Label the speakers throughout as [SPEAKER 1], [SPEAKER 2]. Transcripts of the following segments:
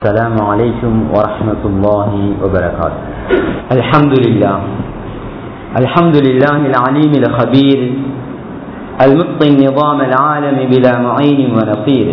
[SPEAKER 1] السلام عليكم ورحمة الله وبركاته الحمد لله الحمد لله العليم الخبير المبطي النظام العالم بلا معين ونصير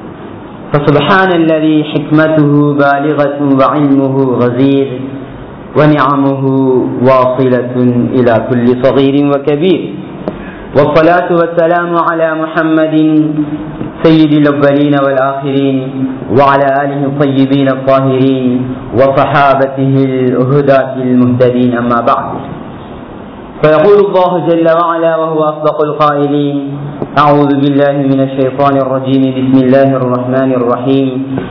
[SPEAKER 1] فسبحان الذي حكمته بالغة وعلمه غزير ونعمه واصلة إلى كل صغير وكبير والصلاة والسلام على محمد سيد الأولين والآخرين وعلى آله الطيبين الطاهرين وصحابته الهداة المهتدين أما بعد فيقول الله جل وعلا وهو أصدق القائلين أعوذ بالله من الشيطان الرجيم بسم الله الرحمن الرحيم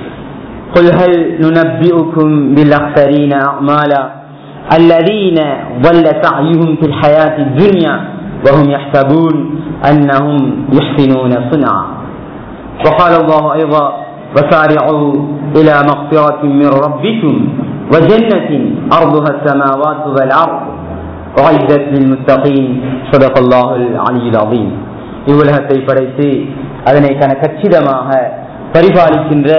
[SPEAKER 1] قل هل ننبئكم بالأخسرين أعمالا الذين ضل سعيهم في الحياة الدنيا وهم يحسبون أنهم يحسنون صنعا وقال الله أيضا وسارعوا إلى مغفرة من ربكم وجنة أرضها السماوات والأرض وعدت للمتقين صدق الله العلي العظيم இவ்வுலகத்தை படைத்து அதனை கன கச்சிதமாக பரிபாலிக்கின்ற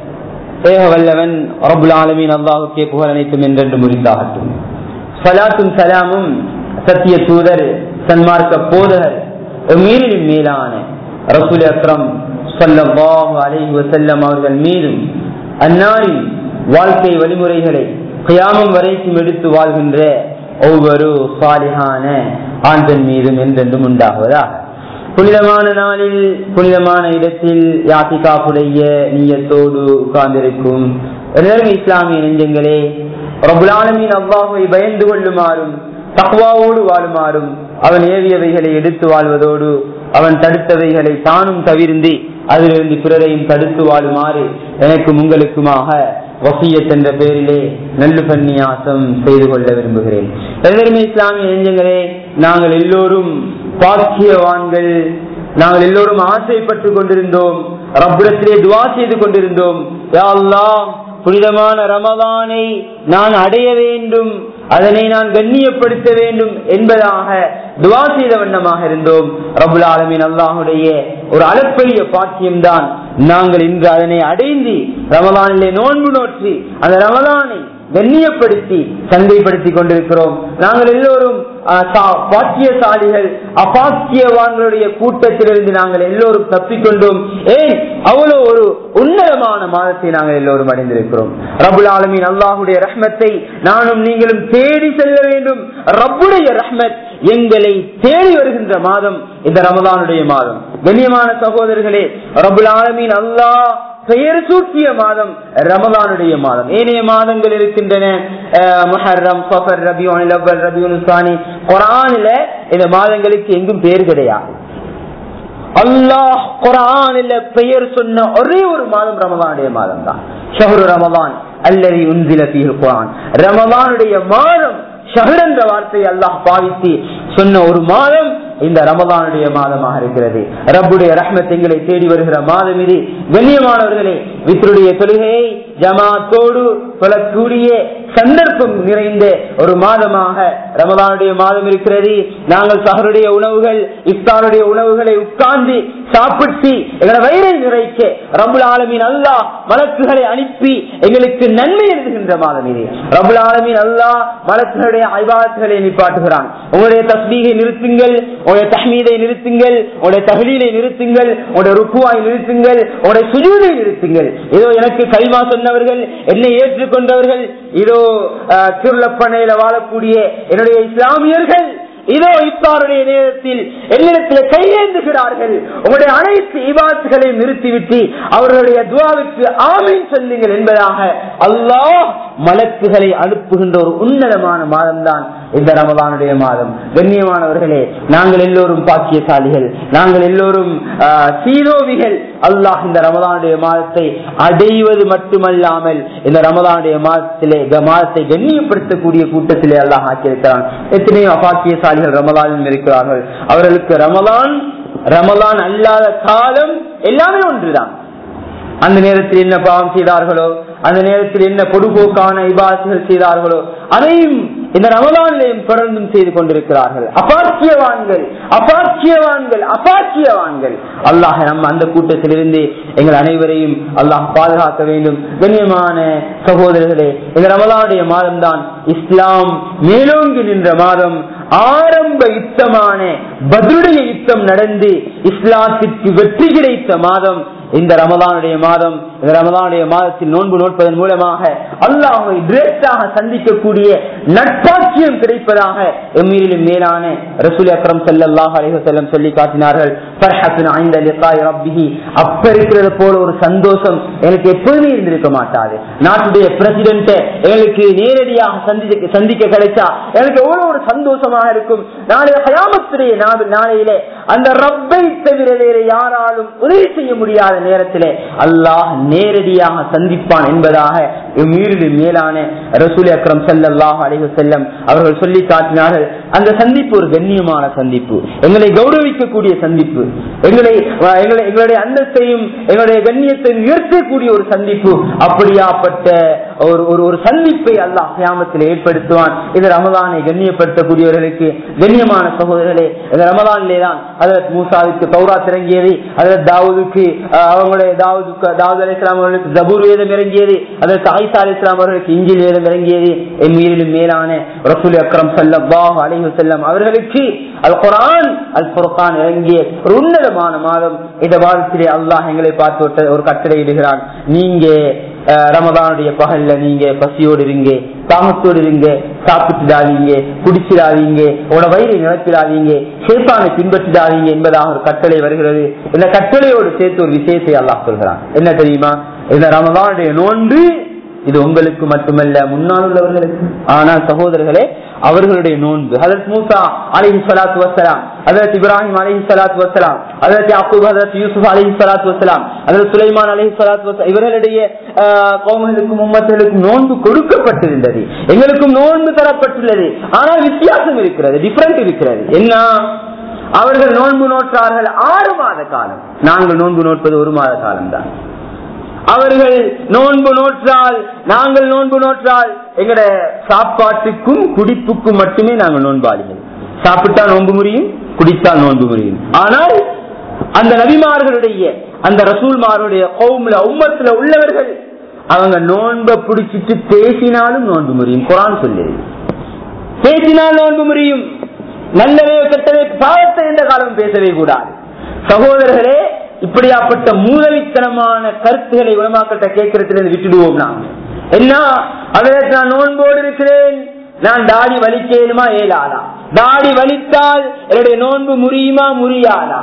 [SPEAKER 1] ஏக வல்லவன் ரபுல் ஆலமீன் அல்லாஹுக்கே புகழ் அனைத்தும் என்றென்று முறிந்தாகட்டும் சலாத்தும் சலாமும் சத்திய தூதர் சன்மார்க்க போதகர் மீறின் மேலான ரசூல் அக்ரம் சொல்லல்லாஹு அலைஹி வசல்லம் அவர்கள் மீதும் அந்நாளின் வாழ்க்கை வழிமுறைகளை கியாமம் வரைக்கும் எடுத்து வாழ்கின்ற ஒவ்வொரு சாலிகான ஆண்கள் மீதும் என்றென்றும் உண்டாகுவதாக புனிதமான நாளில் புனிதமான இடத்தில் யாத்திகாப்புடைய நீயத்தோடு உட்கார்ந்திருக்கும் இஸ்லாமிய நெஞ்சங்களே ரபுலாலமின் அவ்வாவை பயந்து கொள்ளுமாறும் தக்வாவோடு வாழுமாறும் அவன் ஏவியவைகளை எடுத்து வாழ்வதோடு அவன் தடுத்தவைகளை தானும் தவிர்ந்து அதிலிருந்து பிறரையும் தடுத்து வாழுமாறு எனக்கும் உங்களுக்குமாக வசியத் என்ற பெயரிலே நல்லு பன்னியாசம் செய்து கொள்ள விரும்புகிறேன் எதிர்மை இஸ்லாமிய நெஞ்சங்களே நாங்கள் எல்லோரும் பாக்கியவான்கள் நாங்கள் எல்லோரும் ஆசைப்பட்டு கொண்டிருந்தோம் ரப்புரத்திலே துவா செய்து கொண்டிருந்தோம் யாழ்லாம் புனிதமான ரமதானை நான் அடைய வேண்டும் அதனை நான் கண்ணியப்படுத்த வேண்டும் என்பதாக துவா செய்த வண்ணமாக இருந்தோம் ரபுல் ஆலமின் அல்லாஹுடைய ஒரு அளப்பெரிய பாக்கியம்தான் நாங்கள் இன்று அதனை அடைந்து ரமதானிலே நோன்பு நோற்றி அந்த ரமதானை கண்ணியப்படுத்தி சந்தைப்படுத்திக் கொண்டிருக்கிறோம் நாங்கள் எல்லோரும் பாக்கியசாலிகள் அபாக்கியவான்களுடைய கூட்டத்திலிருந்து நாங்கள் எல்லோரும் தப்பிக்கொண்டோம் ஏன் அவ்வளவு ஒரு உன்னதமான மாதத்தை நாங்கள் எல்லோரும் அடைந்திருக்கிறோம் ரபுல் ஆலமின் அல்லாஹுடைய ரஹ்மத்தை நானும் நீங்களும் தேடி செல்ல வேண்டும் ரப்புடைய ரஹ்மத் எங்களை தேடி வருகின்ற மாதம் இந்த ரமதானுடைய மாதம் கண்ணியமான சகோதரர்களே ரபுல் ஆலமின் அல்லாஹ் பெயர் சூட்டிய மாதம் ரமதானுடைய மாதம் ஏனைய மாதங்கள் இருக்கின்றன முஹர்ரம் சஃபர் ரபியூன் லவ்வல் ரபியூன் சானி குரானில இந்த மாதங்களுக்கு எங்கும் பேர் கிடையாது அல்லாஹ் குரானில பெயர் சொன்ன ஒரே ஒரு மாதம் ரமதானுடைய மாதம் தான் ஷஹரு ரமதான் அல்லது உந்தில பீர் குரான் ரமதானுடைய மாதம் ஷஹர் என்ற வார்த்தையை அல்லாஹ் பாவித்து சொன்ன ஒரு மாதம் இந்த ரமதானுடைய மாதமாக இருக்கிறது ரப்புடைய ரஹ்மத் எங்களை தேடி வருகிற மாதம் இது கண்ணியமானவர்களே வித்தருடைய தொழுகையை ஜமாத்தோடு சொல்லக்கூடிய சந்தர்ப்பம் நிறைந்த ஒரு மாதமாக ரமதானுடைய மாதம் இருக்கிறது நாங்கள் சகருடைய உணவுகள் இஃப்தாருடைய உணவுகளை உட்கார்ந்து சாப்பிட்டு எங்களை வயிறை நிறைக்க ரபுல் ஆலமின் அல்லா மலக்குகளை அனுப்பி எங்களுக்கு நன்மை எழுதுகின்ற மாதம் இது ரபுல் ஆலமின் அல்லா மலக்குகளுடைய ஐபாதத்துகளை நிப்பாட்டுகிறான் உங்களுடைய தஸ்மீகை நிறுத்துங்கள் உங்களுடைய தஹ்மீதை நிறுத்துங்கள் உங்களுடைய தகலீலை நிறுத்துங்கள் உங்களுடைய ருக்குவாய் நிறுத்துங்கள் உங்களுடைய சுஜூதை நிறுத்துங்கள் ஏதோ எனக்கு கைமா சொன்னவர்கள் என்னை ஏற்றுக்கொண்டவர்கள் இதோ திருளப்பனையில வாழக்கூடிய என்னுடைய இஸ்லாமியர்கள் இதோ இப்பாருடைய நேரத்தில் என்னிடத்தில் கையேந்துகிறார்கள் உங்களுடைய அனைத்து இபாத்துகளையும் நிறுத்திவிட்டு அவர்களுடைய துவாவுக்கு ஆமீன் சொல்லுங்கள் என்பதாக அல்லாஹ் மலக்குகளை அனுப்புகின்ற ஒரு உன்னதமான மாதம் தான் இந்த ரமதானுடைய மாதம் கண்ணியமானவர்களே நாங்கள் எல்லோரும் பாக்கியசாலிகள் நாங்கள் எல்லோரும் சீரோவிகள் அல்லாஹ் இந்த ரமதானுடைய மாதத்தை அடைவது மட்டுமல்லாமல் இந்த ரமதானுடைய மாதத்திலே மாதத்தை கண்ணியப்படுத்தக்கூடிய கூட்டத்திலே அல்லாஹ் ஆக்கியிருக்கிறான் எத்தனையோ அபாக்கியசாலிகள் ரமதானில் இருக்கிறார்கள் அவர்களுக்கு ரமதான் ரமதான் அல்லாத காலம் எல்லாமே ஒன்றுதான் அந்த நேரத்தில் என்ன பாவம் செய்தார்களோ அந்த நேரத்தில் என்ன பொதுபோக்கான இபாசுகள் செய்தார்களோ அதையும் இந்த ரமலானிலையும் தொடர்ந்தும் செய்து கொண்டிருக்கிறார்கள் அபாக்கியவான்கள் அபாக்கியவான்கள் அபாக்கியவான்கள் அல்லாஹ் நம்ம அந்த கூட்டத்திலிருந்து எங்கள் அனைவரையும் அல்லாஹ் பாதுகாக்க வேண்டும் கண்ணியமான சகோதரர்களே இந்த ரமலானுடைய மாதம் தான் இஸ்லாம் மேலோங்கி நின்ற மாதம் ஆரம்ப யுத்தமான பதிலுடைய யுத்தம் நடந்து இஸ்லாத்திற்கு வெற்றி கிடைத்த மாதம் இந்த ரமதானுடைய மாதம் இந்த ரமதானுடைய மாதத்தில் நோன்பு நோட்பதன் மூலமாக அல்லாஹை டிரெக்டாக சந்திக்கக்கூடிய நட்பாக்கியம் கிடைப்பதாக எம்மீரிலும் மேலான ரசூல் அக்ரம் சல்லாஹ் அலிஹசல்லம் சொல்லி காட்டினார்கள் அப்ப இருக்கிறது போல ஒரு சந்தோஷம் எனக்கு எப்போதுமே இருந்திருக்க மாட்டாது நாட்டுடைய பிரசிடென்ட் எங்களுக்கு நேரடியாக சந்திக்க சந்திக்க கிடைச்சா எனக்கு எவ்வளவு ஒரு சந்தோஷமாக இருக்கும் நாளைய கயாமத்துடைய நாளையிலே அந்த ரப்பை தவிர வேற யாராலும் உதவி செய்ய முடியாத நேரத்திலே அல்லாஹ் நேரடியாக சந்திப்பான் என்பதாக மீறிடு மேலான ரசூல் அக்ரம் சல்லாஹ் அலிஹு செல்லம் அவர்கள் சொல்லி காட்டினார்கள் அந்த சந்திப்பு ஒரு கண்ணியமான சந்திப்பு எங்களை கௌரவிக்கக்கூடிய சந்திப்பு எங்களை எங்களை எங்களுடைய அந்தத்தையும் எங்களுடைய கண்ணியத்தையும் உயர்த்தக்கூடிய ஒரு சந்திப்பு அப்படியாப்பட்ட ஒரு ஒரு ஒரு சந்திப்பை அல்லாஹ் கியாமத்தில் ஏற்படுத்துவான் இது ரமதானை கண்ணியப்படுத்தக்கூடியவர்களுக்கு கண்ணியமான சகோதரர்களே இந்த ரமதானிலே தான் அதற்கு மூசாவுக்கு தௌரா இறங்கியது அதற்கு தாவூதுக்கு அவங்களுடைய தாவூதுக்கு தாவூத் அலி இஸ்லாம் அவர்களுக்கு ஜபூர் வேதம் இறங்கியது அதற்கு ஆயிசா அலி இஸ்லாம் அவர்களுக்கு இஞ்சில் வேதம் இறங்கியது எம்மீரிலும் மேலான ரசூல் அக்ரம் சல்லாஹ் அலிஹு செல்லம் அவர்களுக்கு அல் குரான் அல் புர்கான் இறங்கிய ஒரு உன்னதமான மாதம் இந்த மாதத்திலே அல்லாஹ் எங்களை பார்த்து ஒரு கட்டளை இடுகிறான் நீங்க ரமதானுடைய பகல்ல நீங்க பசியோடு இருங்க தாமத்தோடு இருங்க சாப்பிட்டுடாதீங்க குடிச்சிடாதீங்க உங்களோட வயிறை நிரப்பிடாதீங்க சேப்பானை பின்பற்றிடாதீங்க என்பதாக ஒரு கட்டளை வருகிறது இந்த கட்டளையோடு சேர்த்து ஒரு விஷயத்தை அல்லாஹ் சொல்கிறான் என்ன தெரியுமா இந்த ரமதானுடைய நோன்பு இது உங்களுக்கு மட்டுமல்ல முன்னால் உள்ளவர்களுக்கு ஆனால் சகோதரர்களே அவர்களுடைய நோன்பு ஹதரத் மூசா அலிஹி சலாத்து வசலாம் ஹதரத் இப்ராஹிம் அலிஹி சலாத்து வசலாம் ஹதரத் யாக்கூப் ஹதரத் யூசுப் அலிஹி சலாத்து வசலாம் ஹதரத் சுலைமான் அலிஹி சலாத்து வசலாம் இவர்களுடைய கோமர்களுக்கும் உம்மத்துகளுக்கும் நோன்பு கொடுக்கப்பட்டிருந்தது எங்களுக்கும் நோன்பு தரப்பட்டுள்ளது ஆனால் வித்தியாசம் இருக்கிறது டிஃபரெண்ட் இருக்கிறது என்ன அவர்கள் நோன்பு நோற்றார்கள் ஆறு மாத காலம் நாங்கள் நோன்பு நோட்பது ஒரு மாத காலம் தான் அவர்கள் நோன்பு நோற்றால் நாங்கள் நோன்பு நோற்றால் எங்கட சாப்பாட்டுக்கும் குடிப்புக்கும் மட்டுமே நாங்கள் நோன்பாளிகள் சாப்பிட்டா நோன்பு முடியும் குடித்தால் நோன்பு முடியும் ஆனால் அந்த நபிமார்களுடைய அந்த ரசூல்மாருடைய கவும்ல உம்மத்துல உள்ளவர்கள் அவங்க நோன்பை பிடிச்சிட்டு பேசினாலும் நோன்பு முடியும் குரான் சொல்லி பேசினால் நோன்பு முடியும் நல்லவே கெட்டவே பாவத்தை எந்த காலம் பேசவே கூடாது சகோதரர்களே இப்படியாப்பட்ட மூலவித்தனமான கருத்துக்களை உலமாக்கிட்ட கேட்கறதுல விட்டுடுவோம் நாம் என்ன அதற்கு நான் நோன்போடு இருக்கிறேன் நான் தாடி வலிக்கேனுமா ஏலாதா தாடி வலித்தால் என்னுடைய நோன்பு முறியுமா முறியாதா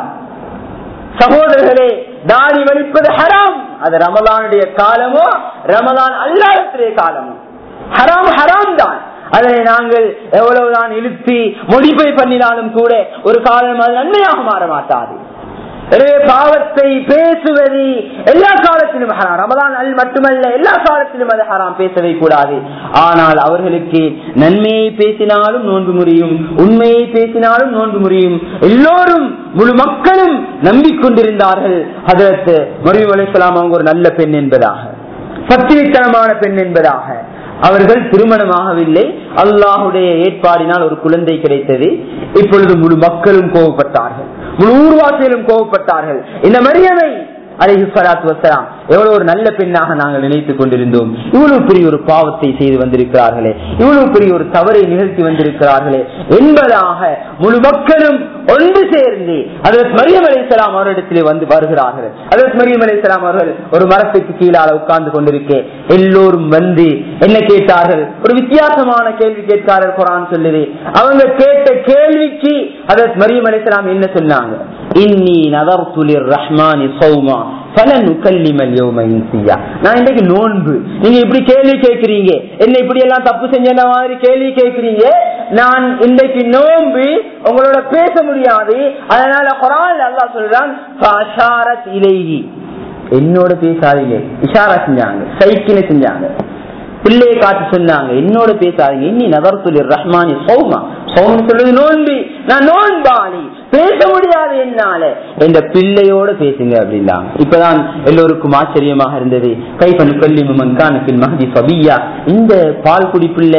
[SPEAKER 1] சகோதரர்களே தாடி வலிப்பது ஹராம் அது ரமலானுடைய காலமோ ரமலான் அல்லாதத்திலே காலமோ ஹராம் ஹராம் தான் அதனை நாங்கள் எவ்வளவுதான் இழுத்தி மொழிபை பண்ணினாலும் கூட ஒரு காலம் அது நன்மையாக மாற மாட்டாது எனவே பாவத்தை பேசுவது எல்லா காலத்திலும் ஹராம் ரமதான் அல் மட்டுமல்ல எல்லா காலத்திலும் அது ஹராம் பேசவே கூடாது ஆனால் அவர்களுக்கு நன்மையை பேசினாலும் நோன்பு முடியும் உண்மையை பேசினாலும் நோன்பு முடியும் எல்லோரும் முழு மக்களும் நம்பிக்கொண்டிருந்தார்கள் அதற்கு மரியம் அலிஸ்லாம் அவங்க ஒரு நல்ல பெண் என்பதாக பத்திரித்தனமான பெண் என்பதாக அவர்கள் திருமணமாகவில்லை அல்லாஹுடைய ஏற்பாடினால் ஒரு குழந்தை கிடைத்தது இப்பொழுது முழு மக்களும் கோவப்பட்டார்கள் முழு ஊர்வாசிகளும் கோவப்பட்டார்கள் இந்த மரியமை அலைஹி சலாத்து வசலாம் எவ்வளவு ஒரு நல்ல பெண்ணாக நாங்கள் நினைத்துக் கொண்டிருந்தோம் இவ்வளவு பெரிய ஒரு பாவத்தை செய்து வந்திருக்கிறார்களே இவ்வளவு பெரிய ஒரு தவறை நிகழ்த்தி வந்திருக்கிறார்களே என்பதாக முழு மக்களும் ஒன்று சேர்ந்து அதற்கு மரியம் அலிசலாம் அவரிடத்திலே வந்து வருகிறார்கள் அதற்கு மரியம் அலிசலாம் அவர்கள் ஒரு மரத்துக்கு கீழால உட்கார்ந்து கொண்டிருக்க எல்லோரும் வந்து என்ன கேட்டார்கள் ஒரு வித்தியாசமான கேள்வி கேட்கிறார்கள் குரான் சொல்லுது அவங்க கேட்ட கேள்விக்கு அதற்கு மரியம் அலிசலாம் என்ன சொன்னாங்க இன்னி நதர்துலிர் ரஹ்மானி சௌமா பலன் உக்கல்லிமல் யோமையா நான் இன்றைக்கு நோன்பு நீங்க இப்படி கேள்வி கேட்கிறீங்க என்ன இப்படி எல்லாம் தப்பு செஞ்ச மாதிரி கேள்வி கேட்கிறீங்க நான் இன்றைக்கு நோன்பு உங்களோட பேச முடியாது அதனால குரான் அல்லா சொல்றான் இலேகி என்னோட பேசாதீங்க இஷாரா செஞ்சாங்க சைக்கிளை செஞ்சாங்க பிள்ளையை காட்டு சொன்னாங்க என்னோட பேசாதீங்க இன்னி நகர்த்துலி ரஹ்மானி சௌமா சௌமன் சொல்றது நோன்பி நான் நோன்பாளி பேச முடியாது என்னால இந்த பிள்ளையோட பேசுங்க அப்படின்னாங்க இப்பதான் எல்லோருக்கும் ஆச்சரியமாக இருந்தது கை பண்ணு கல்வி மன்கானத்தில் மகதி சபியா இந்த பால் குடி பிள்ளை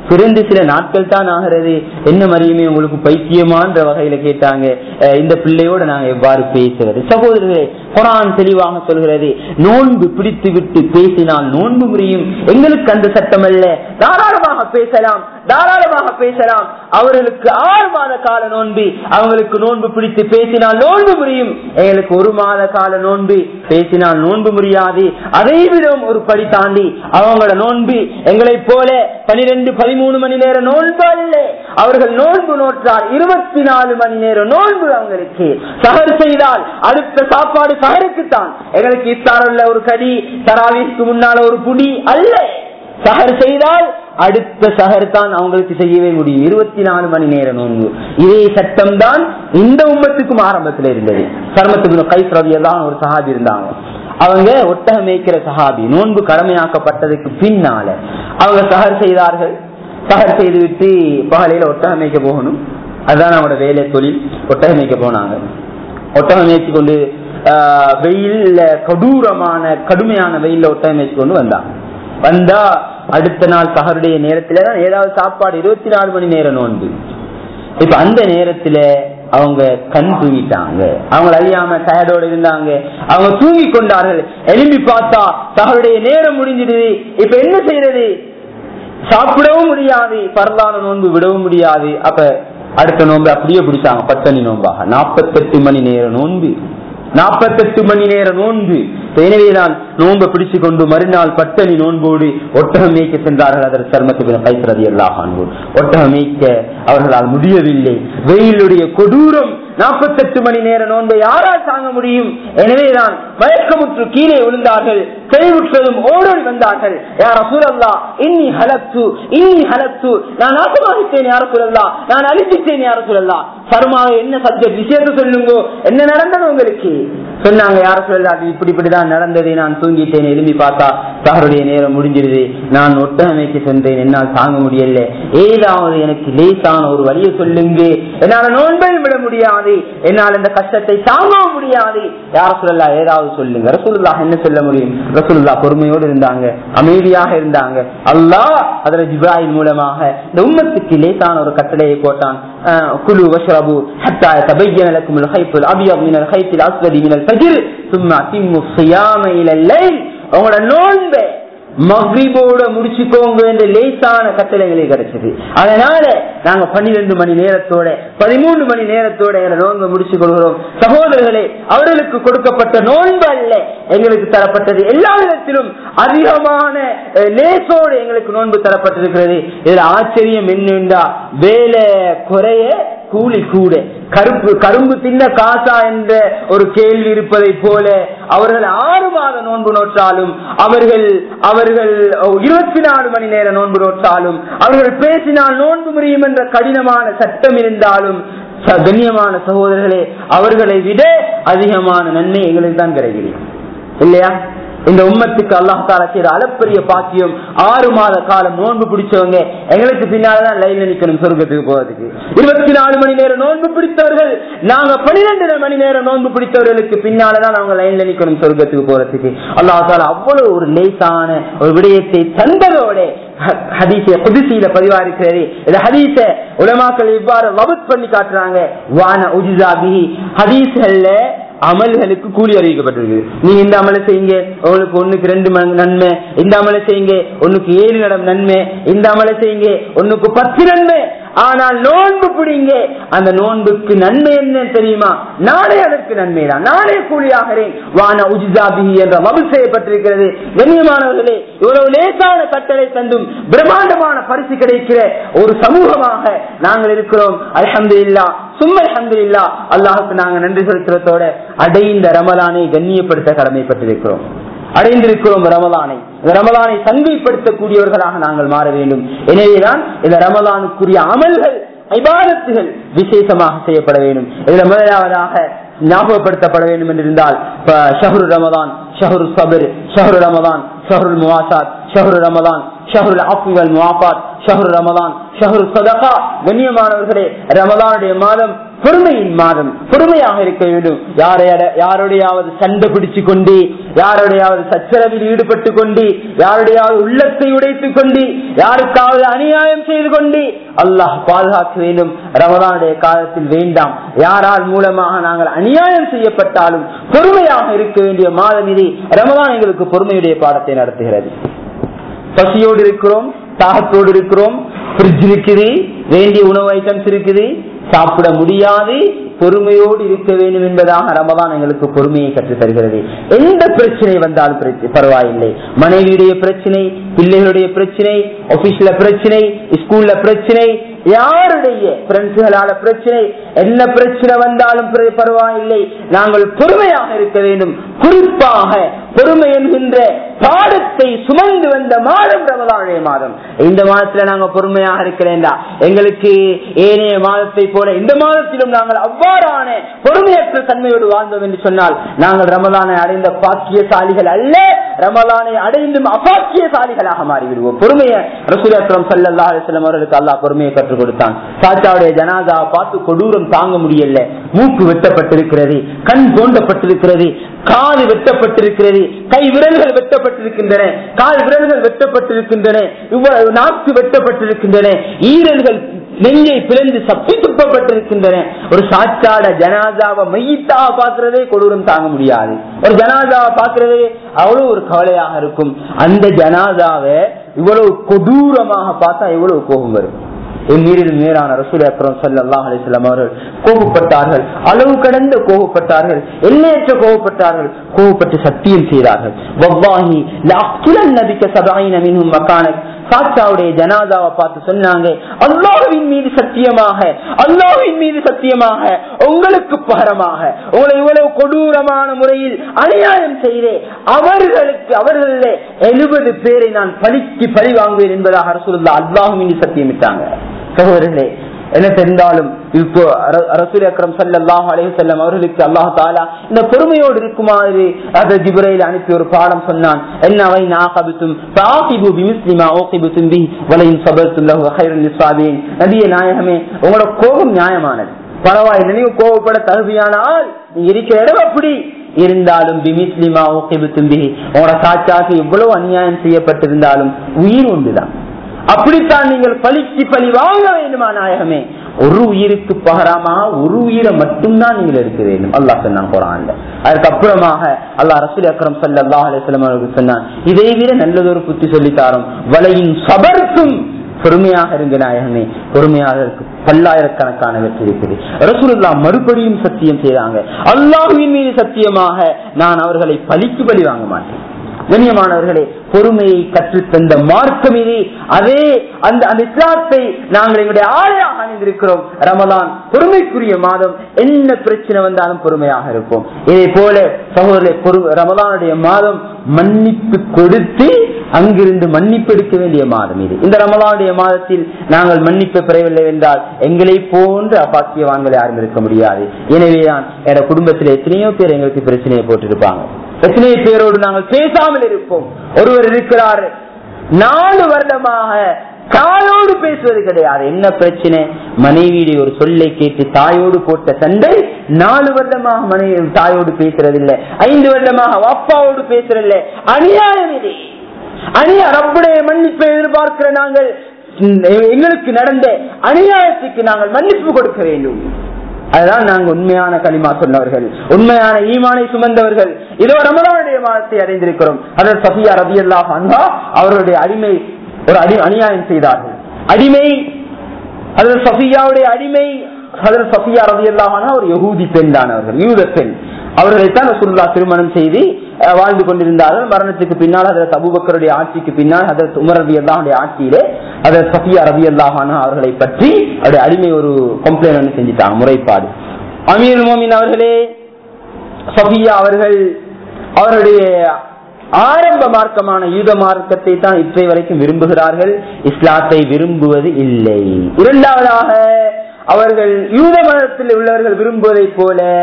[SPEAKER 1] பிறந்து சில நாட்கள் தான் ஆகிறது என்ன மரியுமே உங்களுக்கு பைத்தியமான்ற வகையில கேட்டாங்க அஹ் இந்த பிள்ளையோட நாங்க எவ்வாறு பேசுறது சகோதரர்களே குரான் தெளிவாக சொல்கிறது நோன்பு பிடித்து விட்டு பேசினால் நோன்பு முறியும் எங்களுக்கு அந்த சட்டம் அல்ல தாராளமாக பேசலாம் தாராளமாக பேசலாம் அவர்களுக்கு ஆறு மாத கால நோன்பு அவங்களுக்கு நோன்பு பிடித்து பேசினால் நோன்பு முறியும் எங்களுக்கு ஒரு மாத கால நோன்பு பேசினால் நோன்பு முடியாது அதை விடவும் ஒரு படி தாண்டி அவங்களோட நோன்பு எங்களை போல பனிரெண்டு பதிமூணு மணி நேரம் நோன்பு அல்ல அவர்கள் நோன்பு நோற்றால் இருபத்தி நாலு மணி நேரம் நோன்பு அவங்களுக்கு சகர் செய்தால் அடுத்த சாப்பாடு சகருக்குத்தான் எங்களுக்கு இத்தாரில் ஒரு கடி தராவிற்கு முன்னால ஒரு புடி அல்ல சஹர் செய்தால் அடுத்த சஹர் தான் அவங்களுக்கு செய்யவே முடியும் இருபத்தி நாலு மணி நேர நோன்பு இதே சட்டம் தான் இந்த உம்மத்துக்கும் ஆரம்பத்தில் இருந்தது சர்மத்துக்கு கைஸ் ரவியெல்லாம் ஒரு சஹாபி இருந்தாங்க அவங்க ஒட்டகம் மேய்க்கிற சஹாபி நோன்பு கடமையாக்கப்பட்டதுக்கு பின்னால அவங்க சஹர் செய்தார்கள் சஹர் செய்து விட்டு பகலையில ஒட்டகம் மேய்க்க போகணும் அதுதான் அவங்களோட வேலை தொழில் ஒட்டகம் மேய்க்க போனாங்க ஒட்டகம் மேய்ச்சி கொண்டு ஆஹ், வெயில்ல கொடூரமான கடுமையான வெயில்ல ஒட்டகம் மேய்ச்சி கொண்டு வந்தாங்க வந்தா அடுத்த நாள் சஹருடைய நேரத்துல தான் ஏதாவது சாப்பாடு இருபத்தி நாலு மணி நேரம் நோன்பு இப்ப அந்த நேரத்துல அவங்க கண் தூங்கிட்டாங்க அவங்க அறியாம டயர்டோட இருந்தாங்க அவங்க தூங்கி கொண்டார்கள் எழும்பி பார்த்தா தங்களுடைய நேரம் முடிஞ்சிடுது இப்ப என்ன செய்யறது சாப்பிடவும் முடியாது பரலான நோன்பு விடவும் முடியாது அப்ப அடுத்த நோன்பு அப்படியே பிடிச்சாங்க பத்தனி நோன்பாக நாற்பத்தெட்டு மணி நேர நோன்பு நாற்பத்தெட்டு மணி நேர நோன்பு எனவே நான் நோன்பை பிடிச்சு கொண்டு மறுநாள் பட்டணி நோன்போடு ஒட்டகம் மேய்க்க சென்றார்கள் அதற்கு சர்மத்துக்கு கைத்தறது எல்லாம் ஒட்டகம் மேய்க்க அவர்களால் முடியவில்லை வெயிலுடைய கொடூரம் நாற்பத்தெட்டு மணி நேர நோன்பை யாரால் தாங்க முடியும் எனவேதான் மயக்கமுற்று கீழே விழுந்தார்கள் தெளிவுற்றதும் ஓடோடி வந்தார்கள் யார் அசுரல்லா இன்னி ஹலத்து இன்னி ஹலத்து நான் நாசமாகிட்டேன் யார சொல்லலா நான் அழிச்சிட்டேன் யார சொல்லலா சருமாக என்ன சப்ஜெக்ட் விஷயத்தை சொல்லுங்க என்ன நடந்தது உங்களுக்கு சொன்னாங்க யார சொல்லலா அது இப்படி இப்படிதான் நடந்தது நான் தூங்கிட்டேன் எழுப்பி பார்த்தா சாருடைய நேரம் முடிஞ்சிருது நான் ஒட்டமைக்கு சென்றேன் என்னால் தாங்க முடியல ஏதாவது எனக்கு லேசான ஒரு வழியை சொல்லுங்க என்னால நோன்பை விட முடியாது என்னால் இந்த கஷ்டத்தை தாங்கவும் முடியாது யார சொல்லலாம் ஏதாவது சொல்லுங்க ரசூலுல்லா என்ன சொல்ல முடியும் ரசூலுல்லா பொறுமையோடு இருந்தாங்க அமைதியாக இருந்தாங்க அல்லாஹ் அதுல ஜிப்ராஹிம் மூலமாக இந்த உம்மத்துக்கு லேசான ஒரு கட்டளையை போட்டான் ஆஹ், குலு வஷ்ரபு ஹத்தா தபையன லக்கும் الخيط الابيض من الخيط الاسود من الفجر ثم اتموا الصيام الى الليل உங்களோட நோன்பை மகிழ்வோட முடிச்சுக்கோங்க என்ற லேசான கட்டளைகளே கிடைச்சது அதனால நாங்க பன்னிரண்டு மணி நேரத்தோட பதிமூணு மணி நேரத்தோட எங்களை நோன்பை முடிச்சு கொள்கிறோம் சகோதரர்களே அவர்களுக்கு கொடுக்கப்பட்ட நோன்பு அல்ல எங்களுக்கு தரப்பட்டது எல்லா விதத்திலும் அதிகமான அஹ், லேசோடு எங்களுக்கு நோன்பு தரப்பட்டிருக்கிறது இதுல ஆச்சரியம் என்னென்றா வேலை குறைய கூலி கூட கருப்பு கரும்பு தின்ன காசா என்ற ஒரு கேள்வி இருப்பதை போல அவர்கள் ஆறு மாத நோன்பு நோற்றாலும் அவர்கள் அவர்கள் இருபத்தி நாலு மணி நேர நோன்பு நோற்றாலும் அவர்கள் பேசினால் நோன்பு முறியும் என்ற கடினமான சட்டம் இருந்தாலும் ச- கண்ணியமான சகோதரர்களே அவர்களை விட அதிகமான நன்மை எங்களுக்கு தான் கிடைக்கிறது இல்லையா இந்த உம்மத்துக்கு அல்லாஹ் தாலா செய்த அளப்பரிய பாக்கியம் ஆறு மாத காலம் நோன்பு பிடிச்சவங்க எங்களுக்கு பின்னாலதான் லைன்ல நிக்கணும் சொர்க்கத்துக்கு போறதுக்கு இருபத்தி நாலு மணி நேரம் நோன்பு பிடித்தவர்கள் நாங்க பனிரெண்டு மணி நேரம் நோன்பு பிடித்தவர்களுக்கு பின்னாலதான் அவங்க லைன்ல நிக்கணும் சொர்க்கத்துக்கு போறதுக்கு அல்லாஹ் தாலா அவ்வளவு ஒரு லேசான ஒரு விடயத்தை தந்ததோட ஹதீச புதுசியில பதிவா இருக்கிறது இந்த ஹதீச உலமாக்கள் இவ்வாறு வபத் பண்ணி காட்டுறாங்க வான உஜிசாபி ஹதீஸ்கள்ல அமல்களுக்கு கூலி அறிவிக்கப்பட்டிருக்கு நீங்க இந்த அமலை செய்யுங்க உங்களுக்கு ஒண்ணுக்கு ரெண்டு மடங்கு நன்மை இந்த அமலை செய்யுங்க ஒண்ணுக்கு ஏழு நடம் நன்மை இந்த அமலை செய்யுங்க ஒண்ணுக்கு பத்து நன்மை ஆனால் நோன்பு பிடிங்க அந்த நோன்புக்கு நன்மை என்ன தெரியுமா நாளே அதற்கு நன்மை தான் நாளே கூலியாகிறேன் வான உஜிசாபி என்ற வபு செய்யப்பட்டிருக்கிறது கண்ணியமானவர்களே இவ்வளவு லேசான கட்டளை தந்தும் பிரம்மாண்டமான பரிசு கிடைக்கிற ஒரு சமூகமாக நாங்கள் இருக்கிறோம் அலமது இல்லா சும்மா அலமது இல்லா அல்லாஹுக்கு நாங்க நன்றி செலுத்துறதோட அடைந்த ரமலானை கண்ணியப்படுத்த கடமைப்பட்டிருக்கிறோம் அடைந்திருக்கிறோம் ரமலானை இந்த ரமலானை சங்கைப்படுத்தக்கூடியவர்களாக நாங்கள் மாற வேண்டும் எனவேதான் இந்த ரமலானுக்குரிய அமல்கள் ஐபாதத்துகள் விசேஷமாக செய்யப்பட வேண்டும் இதுல முதலாவதாக ஞாபகப்படுத்தப்பட வேண்டும் என்று இருந்தால் இப்ப ஷஹரு ரமதான் ஷஹரு சபர் ஷஹரு ரமதான் ஷஹருல் முவாசாத் ஷஹரு ரமதான் ஷஹருல் ஆஃபுவல் முவாபாத் ஷஹரு ரமதான் ஷஹரு சதகா கண்ணியமானவர்களே ரமலானுடைய மாதம் பொறுமையின் மாதம் பொறுமையாக இருக்க வேண்டும் யாரையாட- யாருடையாவது சண்டை பிடிச்சு கொண்டு யாருடையாவது சச்சரவில் ஈடுபட்டு கொண்டு யாருடையாவது உள்ளத்தை உடைத்துக் கொண்டு யாருக்காவது அநியாயம் செய்து கொண்டு அல்லாஹ் பாதுகாக்க வேண்டும் ரமதானுடைய காலத்தில் வேண்டாம் யாரால் மூலமாக நாங்கள் அநியாயம் செய்யப்பட்டாலும் பொறுமையாக இருக்க வேண்டிய மாதம் இது ரமதான் எங்களுக்கு பொறுமையுடைய பாடத்தை நடத்துகிறது பசியோடு இருக்கிறோம் தாகத்தோடு இருக்கிறோம் ஃப்ரிட்ஜ் இருக்குது வேண்டிய உணவு ஐட்டம்ஸ் இருக்குது சாப்பிட முடியாது பொறுமையோடு இருக்க வேண்டும் என்பதாக ரமதான் எங்களுக்கு பொறுமையை கற்றுத் தருகிறது எந்த பிரச்சனை வந்தாலும் பிரச்ச- பரவாயில்லை மனைவியுடைய பிரச்சனை பிள்ளைகளுடைய பிரச்சனை ஆபீஸ்ல பிரச்சனை ஸ்கூல்ல பிரச்சனை யாருடைய பிரெண்ட்ஸுகளால பிரச்சனை என்ன பிரச்சனை வந்தாலும் பிர- பரவாயில்லை நாங்கள் பொறுமையாக இருக்க வேண்டும் குறிப்பாக பொறுமை என்கின்ற பாடத்தை சுமந்து வந்த மாதம் ரமதானுடைய மாதம் இந்த மாதத்துல நாங்க பொறுமையாக இருக்கிறேன்டா எங்களுக்கு ஏனைய மாதத்தை போல இந்த மாதத்திலும் நாங்கள் அவ்வாறான பொறுமையற்ற தன்மையோடு வாழ்ந்தோம் என்று சொன்னால் நாங்கள் ரமதானை அடைந்த பாக்கியசாலிகள் அல்ல ரமலானை அடைந்தும் அபாக்கியசாலிகளாக மாறிவிடுவோம் பொறுமையை ரசூல் அக்ரம் சல்லா அலிஸ்லாம் அவர்களுக்கு அல்லாஹ் பொறுமையை கற்றுக் கொடுத்தான் சாச்சாவுடைய ஜனாதா பார்த்து கொடூரம் தாங்க முடியல மூக்கு வெட்டப்பட்டிருக்கிறது கண் தோண்டப்பட்டிருக்கிறது காது வெட்டப்பட்டிருக்கிறது கை விரல்கள் வெட்டப்பட்டிருக்கின்றன கால் விரல்கள் வெட்டப்பட்டிருக்கின்றன இவ்வளவு நாக்கு வெட்டப்பட்டிருக்கின்றன ஈரல்கள் நெஞ்சை பிளந்து சப்பி துப்பப்பட்டிருக்கின்றன ஒரு சாச்சாட ஜனாதாவை மையத்தாக பார்க்கிறதே கொடூரம் தாங்க முடியாது ஒரு ஜனாதாவை பார்க்கிறதே அவ்வளவு ஒரு கவலையாக இருக்கும் அந்த ஜனாதாவை இவ்வளவு கொடூரமாக பார்த்தா எவ்வளவு கோபம் வரும் என் மீறில் மேலான ரசூல் அக்ரம் சல்லாஹ் அலிஸ்லாம் அவர்கள் கோபப்பட்டார்கள் அளவு கடந்த கோபப்பட்டார்கள் எல்லையற்ற கோபப்பட்டார்கள் கோபப்பட்டு சத்தியம் செய்தார்கள் வவ்வாஹி லஅக்துலன் நபிக்க சபைன மின்ஹும் மக்கானக் சாச்சாவுடைய ஜனாதாவை பார்த்து சொன்னாங்க அல்லாஹ்வின் மீது சத்தியமாக அல்லாஹ்வின் மீது சத்தியமாக உங்களுக்கு பகரமாக உங்களை இவ்வளவு கொடூரமான முறையில் அநியாயம் செய்தேன் அவர்களுக்கு அவர்களே எழுபது பேரை நான் பழிக்கு பழி வாங்குவேன் என்பதாக அரசுல்லா அல்லாஹ் மீது சத்தியமிட்டாங்க சகோதரர்களே என்ன தெரிந்தாலும் இப்போ அர- ரசூல் அக்ரம் சல்லாஹ் அலைஹுசல்லம் அவர்களுக்கு அல்லாஹ் தாலா இந்த பொறுமையோடு இருக்குமாறு அதை ஜிப்ரையில் அனுப்பி ஒரு பாடம் சொன்னான் என்ன அவை நாகபித்தும் தாகிபு பிமிஸ்லிமா ஓகிபுத்தும் பி வலையும் சபர்த்தும் லஹு ஹைரன் லிஸ்வாபீன் நபிய நாயகமே உங்களோட கோபம் நியாயமானது பரவாயில்லை நீங்க கோபப்பட தகுதியான ஆள் நீ இருக்கிற இடம் அப்படி இருந்தாலும் பிமிஸ்லிமா ஓகிபுத்தும் பி உங்களோட சாட்சாக்கு எவ்வளவு அநியாயம் செய்யப்பட்டிருந்தாலும் உயிர் ஒன்றுதான் அப்படித்தான் நீங்கள் பழிக்கு பழி வாங்க வேண்டுமா நாயகமே ஒரு உயிருக்கு பகரமா ஒரு உயிரை மட்டும்தான் நீங்கள் எடுக்க வேண்டும் அல்லாஹ் சொன்னான் குரான்ல அதுக்கு அப்புறமாக அல்லாஹ் ரசூல் அக்ரம் சல்லாஹ் அலிஸ்லாம் அவர்களுக்கு சொன்னான் இதை விட நல்லதொரு புத்தி சொல்லித்தாரோம் வலையின் சபர்க்கும் பொறுமையாக இருங்க நாயகமே பொறுமையாக இருக்கு பல்லாயிரக்கணக்கான வெற்றி இருக்குது ரசூலுல்லா மறுபடியும் சத்தியம் செய்தாங்க அல்லாஹுவின் மீது சத்தியமாக நான் அவர்களை பழிக்கு பழி வாங்க மாட்டேன் கண்ணியமானவர்களே பொறுமையை கற்றுத்தந்த மார்க்கம் இது அதே அந்த அந்த இஸ்லாத்தை நாங்கள் எங்களுடைய ஆளையாக அணிந்திருக்கிறோம் ரமலான் பொறுமைக்குரிய மாதம் என்ன பிரச்சனை வந்தாலும் பொறுமையாக இருப்போம் இதே போல சகோதரர்களே பொறு ரமலானுடைய மாதம் மன்னிப்பு கொடுத்து அங்கிருந்து மன்னிப்பு எடுக்க வேண்டிய மாதம் இது இந்த ரமலானுடைய மாதத்தில் நாங்கள் மன்னிப்பு பெறவில்லை என்றால் எங்களை போன்ற அப்பாக்கியவான்கள் யாரும் இருக்க முடியாது எனவேதான் என் குடும்பத்தில் எத்தனையோ பேர் எங்களுக்கு பிரச்சனையை போட்டிருப்பாங்க எத்தனை பேரோடு நாங்கள் பேசாமல் இருப்போம் ஒருவர் இருக்கிறார் நாலு வருடமாக தாயோடு பேசுவது கிடையாது என்ன பிரச்சனை மனைவியுடைய ஒரு சொல்லை கேட்டு தாயோடு போட்ட சண்டை நாலு வருடமாக மனைவி தாயோடு பேசுறதில்லை ஐந்து வருடமாக அப்பாவோடு பேசுறதில்லை அநியாயம் இது அநியா ரப்புடைய மன்னிப்பை எதிர்பார்க்கிற நாங்கள் எங்களுக்கு நடந்த அநியாயத்துக்கு நாங்கள் மன்னிப்பு கொடுக்க வேண்டும் அதுதான் நாங்க உண்மையான களிமா சொன்னவர்கள் உண்மையான ஈமானை சுமந்தவர்கள் இதோ ரமதானுடைய மாதத்தை அடைந்திருக்கிறோம் அதில் சஃபியா ரபி அல்லாஹ் அன்ஹா அவர்களுடைய அடிமை ஒரு அடி அநியாயம் செய்தார்கள் அடிமை அதில் சஃபியாவுடைய அடிமை அதில் சஃபியா ரபி அல்லாஹ் ஒரு யகூதி பெண் தானவர்கள் யூத பெண் அவர்களைத்தான் ரசூல்லா திருமணம் செய்து அஹ், வாழ்ந்து கொண்டிருந்தார்கள் மரணத்துக்கு பின்னால் அதில் அபூபக்கருடைய ஆட்சிக்கு பின்னால் அதில் உமர் ரபி அல்லாஹுடைய ஆட்சியிலே அதில் சஃபியா ரபி அல்லாஹான அவர்களை பற்றி அவருடைய அடிமை ஒரு கம்ப்ளைண்ட் ஒன்று செஞ்சுட்டாங்க முறைப்பாடு அமீர் மோமின் அவர்களே சஃபியா அவர்கள் அவருடைய ஆரம்ப மார்க்கமான யூத மார்க்கத்தை தான் இற்றை வரைக்கும் விரும்புகிறார்கள் இஸ்லாத்தை விரும்புவது இல்லை இரண்டாவதாக அவர்கள் யூத மதத்தில் உள்ளவர்கள் விரும்புவதை போல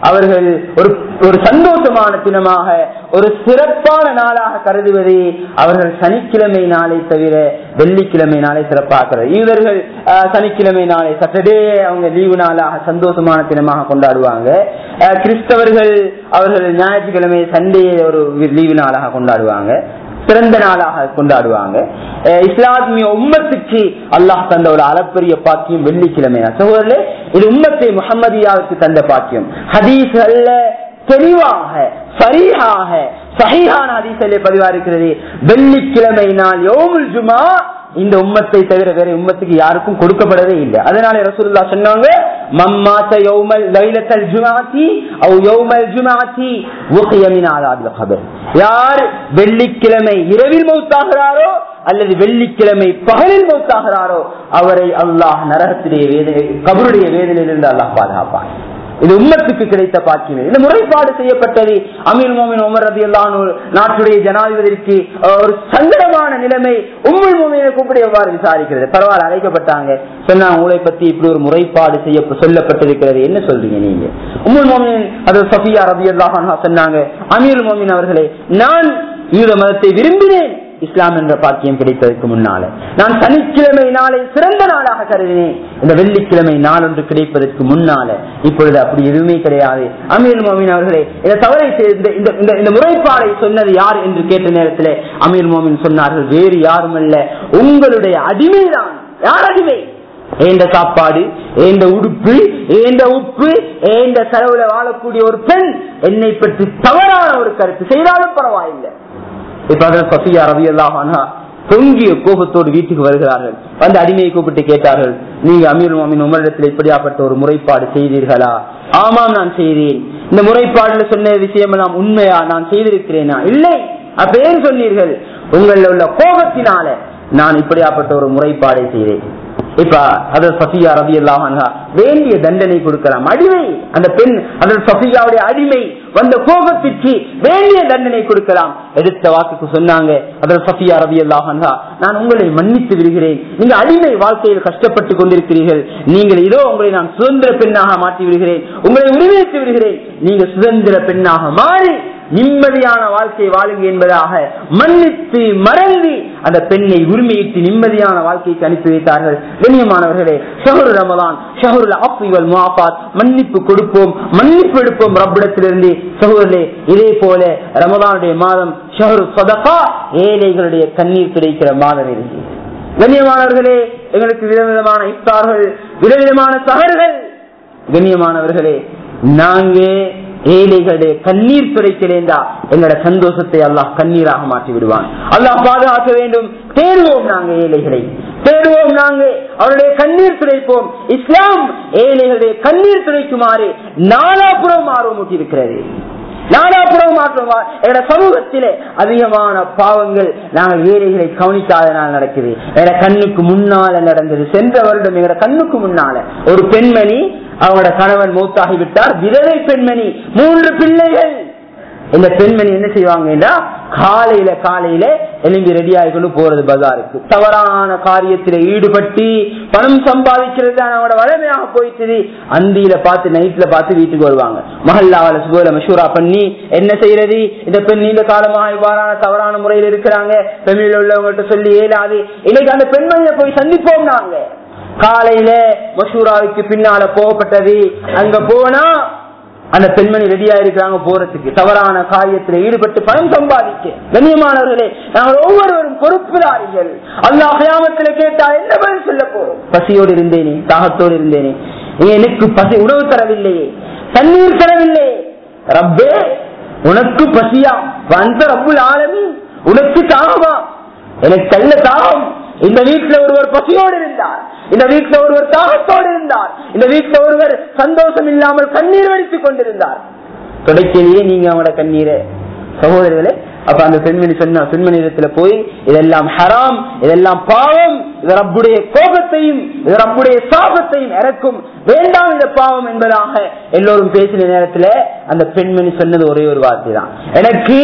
[SPEAKER 1] அவர்கள் ஒரு ஒரு சந்தோஷமான தினமாக ஒரு சிறப்பான நாளாக கருதுவது அவர்கள் சனிக்கிழமை நாளை தவிர வெள்ளிக்கிழமை நாளை சிறப்பாகிறது இவர்கள் அஹ், சனிக்கிழமை நாளை சாட்டர்டே அவங்க லீவு நாளாக சந்தோஷமான தினமாக கொண்டாடுவாங்க அஹ், கிறிஸ்தவர்கள் அவர்கள் ஞாயிற்றுக்கிழமை சண்டே ஒரு லீவு நாளாக கொண்டாடுவாங்க பிறந்த நாளாக கொண்டாடுவாங்க அஹ் இஸ்லாமிய உம்மத்துக்கு அல்லாஹ் தந்த ஒரு அளப்பரிய பாக்கியம் வெள்ளிக்கிழமை சகோதரர்களே இது உம்மத்தை முகமதியாவுக்கு தந்த பாக்கியம் ஹதீஸ் அல்ல தெளிவாக சரியாக சஹீஹான ஹதீஸிலே பதிவா இருக்கிறது வெள்ளிக்கிழமை நாள் யோமுல் ஜுமா இந்த உம்மத்தை தவிர வேற உம்மத்துக்கு யாருக்கும் கொடுக்கப்படவே இல்லை அதனால ரசூலுல்லா சொன்னாங்க மம்மாத்த யௌமல் லைலத்தல் ஜுமாத்தி அவ் யௌமல் ஜுமாத்தி உகிய மின் ஆதாபில் கபர் யார் வெள்ளிக்கிழமை இரவில் மௌத்தாகிறாரோ அல்லது வெள்ளிக்கிழமை பகலில் மௌத்தாகிறாரோ அவரை அல்லாஹ் நரகத்திலே வேதனை கபருடைய வேதனையிலிருந்து அல்லாஹ் பாதுகாப்பான் இது உம்மத்துக்கு கிடைத்த பாக்கியம் இந்த முறைப்பாடு செய்யப்பட்டது அமீர் மோமின் உமர் ரதி நாட்டுடைய ஜனாதிபதிக்கு அஹ், ஒரு சங்கடமான நிலைமை உம்முல் மோமினை கூப்பிட்டு எவ்வாறு விசாரிக்கிறது பரவாயில்ல அழைக்கப்பட்டாங்க சொன்னாங்க உங்களை பத்தி இப்படி ஒரு முறைப்பாடு செய்ய சொல்லப்பட்டிருக்கிறது என்ன சொல்றீங்க நீங்க உம்முல் மோமின் அது சஃபியா ரதி சொன்னாங்க அமீர் மோமின் அவர்களே நான் யூத மதத்தை விரும்பினேன் இஸ்லாம் என்ற பாக்கியம் கிடைப்பதற்கு முன்னால நான் சனிக்கிழமை நாளை சிறந்த நாளாக கருதினேன் இந்த வெள்ளிக்கிழமை நாள் ஒன்று கிடைப்பதற்கு முன்னால இப்பொழுது அப்படி எதுவுமே கிடையாது அமீர் மோமின் அவர்களே இந்த தவறை செய்த இந்த இந்த- இந்த முறைப்பாடை சொன்னது யார் என்று கேட்ட நேரத்தில் அமீர் மோமின் சொன்னார்கள் வேறு யாரும் அல்ல உங்களுடைய அடிமைதான் யார் அடிமை ஏந்த சாப்பாடு ஏந்த உடுப்பு ஏந்த உப்பு ஏந்த செலவுல வாழக்கூடிய ஒரு பெண் என்னை பற்றி தவறான ஒரு கருத்து செய்தாலும் பரவாயில்லை இப்ப அதில் சஃபியா ரவி அல்லாஹானா தொங்கிய கோபத்தோடு வீட்டுக்கு வருகிறார்கள் வந்து அடிமையை கூப்பிட்டு கேட்டார்கள் நீங்க அமீர் மாமின் உமரிடத்தில் இப்படியாப்பட்ட ஒரு முறைப்பாடு செய்தீர்களா ஆமாம் நான் செய்தேன் இந்த முறைப்பாடுல சொன்ன விஷயம் எல்லாம் உண்மையா நான் செய்திருக்கிறேனா இல்லை அப்ப ஏன் சொன்னீர்கள் உங்களில் உள்ள கோபத்தினால நான் இப்படியாப்பட்ட ஒரு முறைப்பாடை செய்தேன் இப்ப அது சஃபியா ரவி அல்லாஹா வேண்டிய தண்டனை கொடுக்கலாம் அடிமை அந்த பெண் அதன் சஃபியாவுடைய அடிமை வந்த கோபத்திற்கு வேண்டிய தண்டனை கொடுக்கலாம் எடுத்த வாக்குக்கு சொன்னாங்க அதில் சஃபியா ரவி அல்லாஹா நான் உங்களை மன்னித்து விடுகிறேன் நீங்க அடிமை வாழ்க்கையில் கஷ்டப்பட்டு கொண்டிருக்கிறீர்கள் நீங்கள் இதோ உங்களை நான் சுதந்திர பெண்ணாக மாற்றி விடுகிறேன் உங்களை உரிமைத்து விடுகிறேன் நீங்க சுதந்திர பெண்ணாக மாறி நிம்மதியான வாழ்க்கை வாழுங்க என்பதாக மன்னித்து மறந்து அந்த பெண்ணை உரிமையிட்டு நிம்மதியான வாழ்க்கைக்கு அனுப்பி வைத்தார்கள் கண்ணியமானவர்களே ஷஹரு ரமதான் ஷஹருல் ஆஃபிவல் முஆஃபாத் மன்னிப்பு கொடுப்போம் மன்னிப்பு எடுப்போம் ரப்பிடத்திலிருந்து சகோதரே இதே போல ரமதானுடைய மாதம் ஷஹரு சதகா ஏழைகளுடைய கண்ணீர் கிடைக்கிற மாதம் இருக்கு கண்ணியமானவர்களே எங்களுக்கு விதவிதமான இஃப்தார்கள் விதவிதமான சகர்கள் கண்ணியமானவர்களே நாங்க ஏழைகளுடைய கண்ணீர் துடைக்கிறேண்டா எங்களோட சந்தோஷத்தை அல்லாஹ் கண்ணீராக மாற்றி விடுவான் அல்லாஹ் பாதுகாக்க வேண்டும் தேடுவோம் நாங்க ஏழைகளை தேடுவோம் நாங்க அவருடைய கண்ணீர் துடைப்போம் இஸ்லாம் ஏழைகளுடைய கண்ணீர் துடைக்குமாறு நாலாபுறம் ஆர்வமூட்டி இருக்கிறது நாடாப்புறம் மாற்றமா எங்களோட சமூகத்திலே அதிகமான பாவங்கள் நாங்கள் ஏழைகளை கவனிக்காதனால் நடக்குது எங்களோட கண்ணுக்கு முன்னால நடந்தது சென்ற வருடம் எங்களோட கண்ணுக்கு முன்னால ஒரு பெண்மணி அவங்களோட கணவன் மூத்தாகி விட்டார் விதவை பெண்மணி மூன்று பிள்ளைகள் இந்த பெண்மணி என்ன செய்வாங்கன்னா காலையில காலையில எழும்பி ரெடி ஆகிக்கொண்டு போறது பஜாருக்கு தவறான காரியத்தில ஈடுபட்டு பணம் சம்பாதிக்கிறது தான் அவனோட வளமையாக போயிடுச்சு அந்தியில பார்த்து நைட்ல பார்த்து வீட்டுக்கு வருவாங்க மஹல்லாவில சுகோல மஷூரா பண்ணி என்ன செய்யறது இந்த பெண் நீண்ட காலமாக இவ்வாறான தவறான முறையில் இருக்கிறாங்க பெண்ணில் உள்ளவங்கள்ட்ட சொல்லி ஏலாது இன்னைக்கு அந்த பெண்மணியை போய் சந்திப்போம் நாங்க காலையில மஷூராவுக்கு பின்னால போகப்பட்டது அங்க போனா அந்த பெண்மணி ரெடியா இருக்கிறாங்க போறதுக்கு தவறான காரியத்தில் ஈடுபட்டு பணம் சம்பாதிக்க கண்ணியமானவர்களே நாங்கள் ஒவ்வொருவரும் பொறுப்புதாரிகள் அல்லாஹ் கயாமத்துல கேட்டா என்ன பதில் சொல்ல போறோம் பசியோடு இருந்தேனே தாகத்தோடு இருந்தேனே நீ எனக்கு பசி உணவு தரவில்லையே தண்ணீர் தரவில்லையே ரப்பே உனக்கு பசியா வந்த ரப்புல் ஆலமி உனக்கு தாகமா எனக்கு கல்ல தாகம் இந்த வீட்டுல ஒருவர் பசியோடு இருந்தார் இந்த வீட்டுல ஒருவர் தாகத்தோடு இருந்தார் இந்த வீட்டுல ஒருவர் சந்தோஷம் இல்லாமல் கண்ணீர் வடித்துக் கொண்டிருந்தார் தொடக்கிலேயே நீங்க அவங்களோட கண்ணீரை சகோதரர்களே அப்ப அந்த பெண்மணி சொன்ன பெண்மணி இடத்துல போய் இதெல்லாம் ஹராம் இதெல்லாம் பாவம் இது ரப்புடைய கோபத்தையும் இது ரப்புடைய சாபத்தையும் இறக்கும் வேண்டாம் இந்த பாவம் என்பதாக எல்லோரும் பேசின நேரத்துல அந்த பெண்மணி சொன்னது ஒரே ஒரு வார்த்தை தான் எனக்கு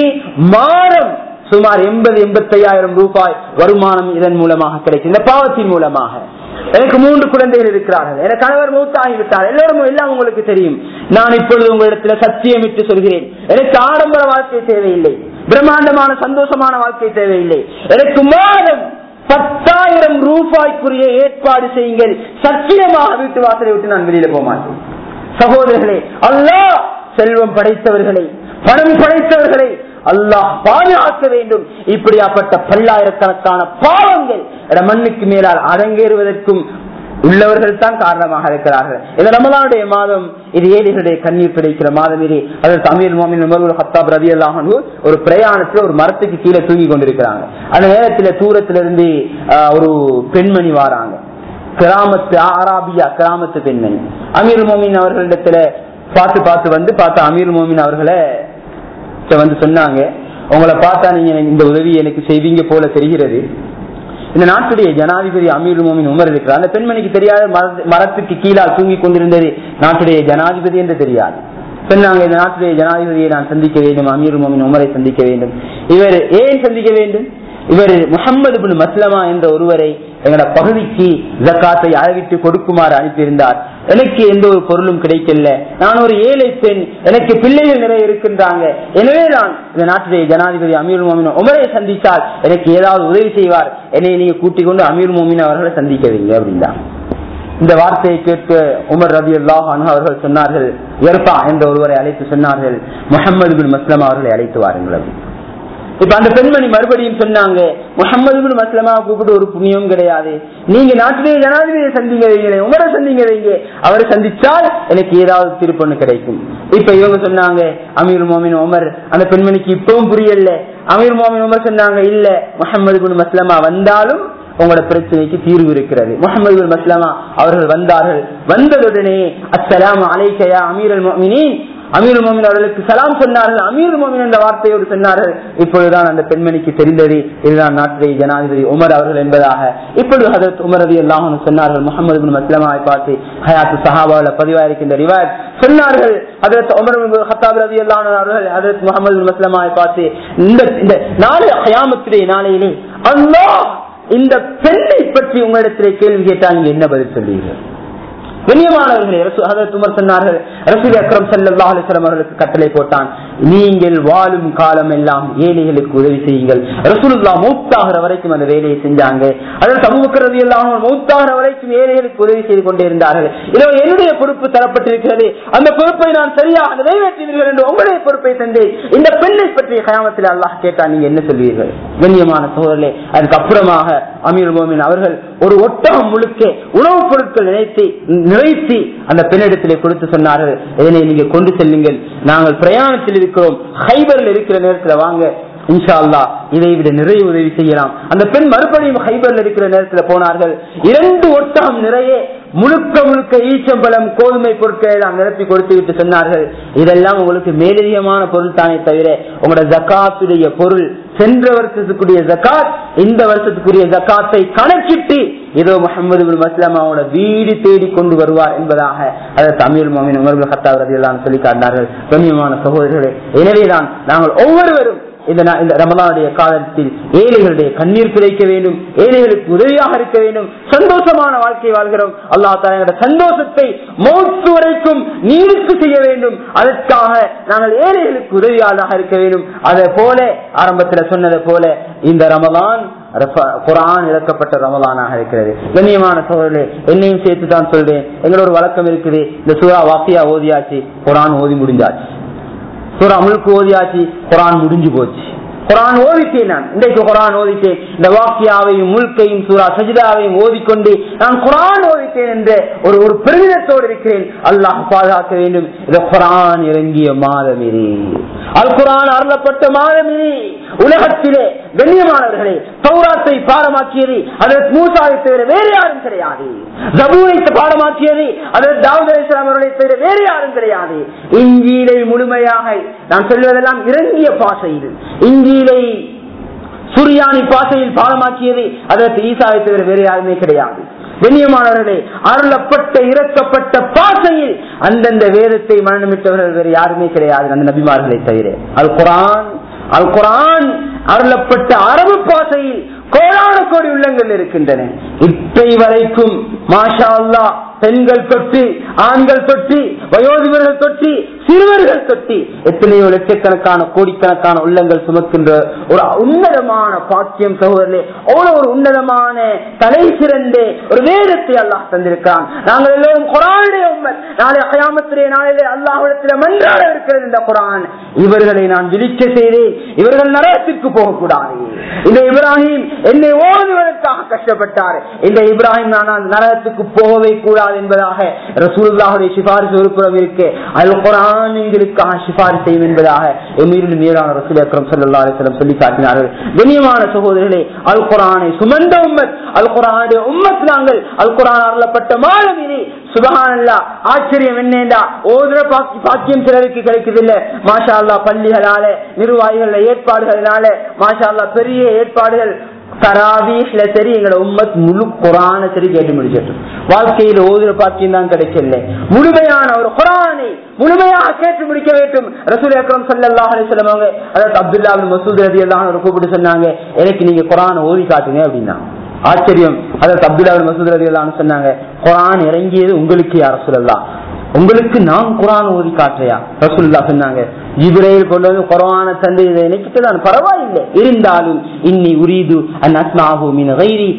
[SPEAKER 1] மாதம் சுமார் எண்பது எண்பத்தி ஐயாயிரம் ரூபாய் வருமானம் இதன் மூலமாக கிடைக்கும் இந்த பாவத்தின் மூலமாக எனக்கு மூன்று குழந்தைகள் இருக்கிறார்கள் எனக்கு கணவர் மூத்தாகிவிட்டார் எல்லோரும் எல்லாம் உங்களுக்கு தெரியும் நான் இப்பொழுது உங்களிடத்துல சத்தியமிட்டு சொல்கிறேன் எனக்கு ஆடம்பர வாழ்க்கை தேவையில்லை பிரம்மாண்டமான சந்தோஷமான வாழ்க்கை தேவையில்லை எனக்கு மாதம் பத்தாயிரம் ரூபாய்க்குரிய ஏற்பாடு செய்யுங்கள் சத்தியமாக வீட்டு வாசலை விட்டு நான் வெளியில போக மாட்டேன் சகோதரர்களே அல்லாஹ் செல்வம் படைத்தவர்களை பணம் படைத்தவர்களை அல்லாஹ் பாதுகாக்க வேண்டும் இப்படியாப்பட்ட பல்லாயிரக்கணக்கான பாவங்கள் இந்த மண்ணுக்கு மேலால் அரங்கேறுவதற்கும் உள்ளவர்கள் தான் காரணமாக இருக்கிறார்கள் இந்த ரமலானுடைய மாதம் இது ஏழைகளுடைய கண்ணீர் கிடைக்கிற மாதம் இது அதற்கு அமீர் மோமின் உமர் ஹத்தாப் ரவி அல்லாஹனு ஒரு பிரயாணத்துல ஒரு மரத்துக்கு கீழே தூங்கி கொண்டிருக்கிறாங்க அந்த நேரத்துல தூரத்திலிருந்து ஆஹ், ஒரு பெண்மணி வாராங்க கிராமத்து ஆராபியா கிராமத்து பெண்மணி அமீர் மோமின் அவர்களிடத்துல பார்த்து பார்த்து வந்து பார்த்து அமீர் மோமின் அவர்களை கிட்ட வந்து சொன்னாங்க உங்களை பார்த்தா நீங்க இந்த உதவி எனக்கு செய்வீங்க போல தெரிகிறது இந்த நாட்டுடைய ஜனாதிபதி அமீர் மோமின் உமர் இருக்கிறார் அந்த பெண்மணிக்கு தெரியாத மரத்து- மரத்துக்கு கீழால் தூங்கி கொண்டிருந்தது நாட்டுடைய ஜனாதிபதி என்று தெரியாது சொன்னாங்க இந்த நாட்டுடைய ஜனாதிபதியை நான் சந்திக்க வேண்டும் அமீர் மோமின் உமரை சந்திக்க வேண்டும் இவர் ஏன் சந்திக்க வேண்டும் இவர் முகமது பின் மஸ்லமா என்ற ஒருவரை எங்களோட பகுதிக்கு ஜக்காத்தை அளவிட்டு கொடுக்குமாறு அனுப்பியிருந்தார் எனக்கு எந்த ஒரு பொருளும் கிடைக்கல நான் ஒரு ஏழை பெண் எனக்கு பிள்ளைகள் நிறைய இருக்கின்றாங்க எனவே நான் இந்த நாட்டுடைய ஜனாதிபதி அமீர் மோமின் உமரை சந்தித்தால் எனக்கு ஏதாவது உதவி செய்வார் என்னை நீங்க கூட்டிக் கொண்டு அமீர் மோமின் அவர்களை சந்திக்க வைங்க அப்படின்னா இந்த வார்த்தையை கேட்டு உமர் ரபி அல்லாஹ் அவர்கள் சொன்னார்கள் எர்பா என்ற ஒருவரை அழைத்து சொன்னார்கள் முகமது பின் மஸ்லம் அவர்களை அழைத்து வாருங்கள் அப்படின்னு. இப்ப அந்த பெண்மணி மறுபடியும் சொன்னாங்க முகமது பின் மஸ்லமா கூப்பிட்டு ஒரு புண்ணியம் கிடையாது நீங்க நாட்டிலே ஜனாதிபதியை சந்திங்க வைங்க உமரை சந்திங்க வைங்க அவரை சந்திச்சால் எனக்கு ஏதாவது திருப்பொண்ணு கிடைக்கும் இப்ப இவங்க சொன்னாங்க அமீர் மோமின் உமர் அந்த பெண்மணிக்கு இப்பவும் புரியல அமீர் மோமின் உமர் சொன்னாங்க இல்ல முகமது பின் மஸ்லமா வந்தாலும் உங்களோட பிரச்சனைக்கு தீர்வு இருக்கிறது முகமது பின் மஸ்லமா அவர்கள் வந்தார்கள் வந்ததுடனே அஸ்ஸலாமு அலைக்கயா அமீரல் மோமினின் அமீர் மோமின் அவர்களுக்கு சலாம் சொன்னார்கள் அமீர் மோமின் என்ற வார்த்தையோடு சொன்னார்கள் இப்பொழுதுதான் அந்த பெண்மணிக்கு தெரிந்தது இதுதான் நாட்டுடைய ஜனாதிபதி உமர் அவர்கள் என்பதாக இப்பொழுது ஹதரத் உமர் ரதி அல்லாஹ் சொன்னார்கள் முகமது பின் மஸ்லமாவை பார்த்து ஹயாத்து சஹாபாவில் பதிவாயிருக்கின்ற ரிவாயத் சொன்னார்கள் ஹதரத் உமர் பின் ஹத்தாப் ரதி அல்லாஹ் அவர்கள் ஹதரத் முகமது பின் மஸ்லமாவை பார்த்து இந்த இந்த நாளை ஹயாமத்துடைய நாளையிலே அல்லாஹ் இந்த பெண்ணை பற்றி உங்களிடத்திலே கேள்வி கேட்டால் நீங்க என்ன பதில் சொல்வீர்கள் கண்ணியமானவர்களே ரசூ- ஹதரத் உமர் சொன்னார்கள் ரசூல் அக்ரம் ஸல்லல்லாஹு அலைஹி வஸல்லம் அவர்களுக்கு கட்டளை போட்டான் நீங்கள் வாழும் காலம் எல்லாம் ஏழைகளுக்கு உதவி செய்யுங்கள் ரசூலுல்லாஹ் மௌத்தாகிற வரைக்கும் அந்த வேலையை செஞ்சாங்க அதில் அபூபக்கர் ரலியல்லாஹு அன்ஹு மௌத்தாகிற வரைக்கும் ஏழைகளுக்கு உதவி செய்து கொண்டே இருந்தார்கள் இதோ என்னுடைய பொறுப்பு தரப்பட்டிருக்கிறது அந்த பொறுப்பை நான் சரியாக நிறைவேற்றுவீர்கள் என்று உங்களுடைய பொறுப்பை தந்தேன் இந்த பெண்ணை பற்றிய கயாமத்தில் அல்லாஹ் கேட்டால் நீங்க என்ன சொல்வீர்கள் கண்ணியமான சோழர்களே அதுக்கு அப்புறமாக அமீர் மோமின் அவர்கள் ஒரு ஒட்டகம் முழுக்க உணவுப் பொருட்கள் நினைத்து நிறைத்து அந்த பெண்ணிடத்திலே கொடுத்து சொன்னார்கள் இதனை நீங்க கொண்டு செல்லுங்கள் நாங்கள் பிரயாணத்தில் இருக்கிறோம் ஹைபரில் இருக்கிற நேரத்தில் வாங்க இன்ஷா அல்லாஹ் இதை விட நிறைய உதவி செய்யலாம் அந்த பெண் மறுபடியும் ஹைபர்ல இருக்கிற நேரத்தில் போனார்கள் இரண்டு ஒட்டகம் நிறைய முழுக்க முழுக்க ஈச்சம்பழம் கோதுமை பொருட்களை எல்லாம் நிரப்பி கொடுத்து விட்டு சொன்னார்கள் இதெல்லாம் உங்களுக்கு மேலதிகமான பொருள் தானே தவிர உங்களோட ஜக்காத்துடைய பொருள் சென்ற வருஷத்துக்குரிய ஜக்காத் இந்த வருஷத்துக்குரிய ஜக்காத்தை கணக்கிட்டு ஏதோ முகமது பின் மஸ்லமாவோட வீடு தேடி கொண்டு வருவார் என்பதாக அதை தமிழ் மாமின் உமர்கள் ஹத்தாவரதி எல்லாம் சொல்லி காட்டினார்கள் கண்ணியமான சகோதரர்களே எனவேதான் நாங்கள் ஒவ்வொருவரும் இந்த நா- இந்த ரமலானுடைய காலத்தில் ஏழைகளுடைய கண்ணீர் கிடைக்க வேண்டும் ஏழைகளுக்கு உதவியாக இருக்க வேண்டும் சந்தோஷமான வாழ்க்கை வாழ்கிறோம் அல்லா தாலா சந்தோஷத்தை மௌத்து வரைக்கும் நீடித்து செய்ய வேண்டும் அதற்காக நாங்கள் ஏழைகளுக்கு உதவியாளராக இருக்க வேண்டும் அதே போல ஆரம்பத்தில் சொன்னதை போல இந்த ரமலான் ரஃப- குர்ஆன் இறக்கப்பட்ட ரமலானாக இருக்கிறது கண்ணியமான சோழர்களே என்னையும் சேர்த்து தான் சொல்றேன் எங்களோட ஒரு வழக்கம் இருக்குது இந்த சூறா வாக்கியா ஓதியாச்சு குர்ஆன் ஓதி முடிஞ்சாச்சு சூரா முழுக்க ஓதியாச்சு குரான் முடிஞ்சு போச்சு குரான் ஓதிட்டேன் நான் இன்றைக்கு குரான் ஓதிட்டேன் இந்த வாக்கியாவையும் முழுக்கையும் சூரா சஜிதாவையும் ஓதிக்கொண்டு நான் குரான் ஓதிட்டேன் என்ற ஒரு ஒரு பெருமிதத்தோடு இருக்கிறேன் அல்லாஹ் பாதுகாக்க வேண்டும் இந்த குரான் இறங்கிய மாதம் இது அல் குரான் அருளப்பட்ட மாதம் இது உலகத்திலே கண்ணியமானவர்களே சௌராத்தை பாடமாக்கியது அதற்கு மூசாவை தவிர வேறு யாரும் கிடையாது ஜபூரை பாடமாக்கியது அதற்கு தாவூத் அலைஹிஸ்ஸலாம் அவர்களை தவிர வேறு யாரும் கிடையாது இஞ்சியிலை முழுமையாக நான் சொல்வதெல்லாம் இறங்கிய பாசை இது இஞ்சியிலை சுரியானி பாசையில் பாடமாக்கியது அதற்கு ஈசாவை தவிர வேறு யாருமே கிடையாது கண்ணியமானவர்களே அருளப்பட்ட இறக்கப்பட்ட பாசையில் அந்தந்த வேதத்தை மரணமிட்டவர்கள் வேறு யாருமே கிடையாது அந்த நபிமார்களை தவிர அல் குரான் அல் குரான் அருளப்பட்ட அரபு பாசையில் கோடான கோடி உள்ளங்கள் இருக்கின்றன இத்தை வரைக்கும் மாஷா அல்லா பெண்கள் தொட்டி ஆண்கள் தொட்டி வயோதிபர்கள் தொட்டி சிறுவர்கள் தொட்டி எத்தனையோ லட்சக்கணக்கான கோடிக்கணக்கான உள்ளங்கள் சுமக்கின்ற ஒரு உன்னதமான பாக்கியம் சகோதரர்களே அவ்வளவு ஒரு உன்னதமான தலை சிறந்து ஒரு வேதத்தை அல்லாஹ் தந்திருக்கான் நாங்கள் எல்லோரும் குரானுடைய உண்மை நாளை அயாமத்திலே நாளிலே அல்லாஹிடத்திலே மன்றாட இருக்கிறது இந்த குரான் இவர்களை நான் விழிக்க செய்தேன் இவர்கள் நரகத்திற்கு போகக்கூடாது இந்த இப்ராஹிம் என்னை ஓதுவதற்காக கஷ்டப்பட்டார் இந்த இப்ராஹிம் நான் அந்த நரகத்துக்கு போகவே கூடாது என்பதாக ரசூலுல்லாஹுடைய சிபாரிசு உறுப்புறம் இருக்கு அல் குரான் எங்களுக்காக சிபாரிசு செய்யும் என்பதாக எமீரில் மீதான ரசூல் அக்ரம் சல்லா அலிஸ்லம் சொல்லி காட்டினார்கள் கண்ணியமான சகோதரர்களே அல் குரானை சுமந்த உம்மத் அல் குரானுடைய உம்மத் நாங்கள் அல் குரான் அருளப்பட்ட மாணவினி சுபஹானல்லா ஆச்சரியம் என்னண்டா ஓதுற பாக்கி பாக்கியம் சிலருக்கு கிடைக்குது இல்ல மாஷா அல்லா பள்ளிகளால நிர்வாகிகள் ஏற்பாடுகளினால மாஷா அல்லா பெரிய ஏற்பாடுகள் தராவீஸ்ல சரி எங்களோட உம்மத் முழு குரான சரி கேட்டு முடிச்சிட்டு வாழ்க்கையில் ஓதுற பாக்கியம் தான் கிடைக்கல முழுமையான ஒரு குரானை முழுமையாக கேட்டு முடிக்க வேண்டும் ரசூல் அக்ரம் சல்லாஹ் அலிஸ்லாம் அவங்க அதாவது அப்துல்லா மசூத் ரதி எல்லாம் கூப்பிட்டு சொன்னாங்க எனக்கு நீங்க குரானை ஓதி காட்டுங்க அப்படின்னா ஆச்சரியம் அதாவது அப்துல்லா மசூத் ரதி எல்லாம் சொன்னாங்க குரான் இறங்கியது உங்களுக்கு யார் சொல்லலாம் உங்களுக்கு நான் குரான் ஓதி காட்டுறியா ரசூல்லா சொன்னாங்க ஜிப்ரேல் கொண்டு வந்து குரான தந்து இதை நினைக்கிட்டு தான் பரவாயில்லை இருந்தாலும் இன்னி உரீது அன் அஸ்மாஹு மின் கைரி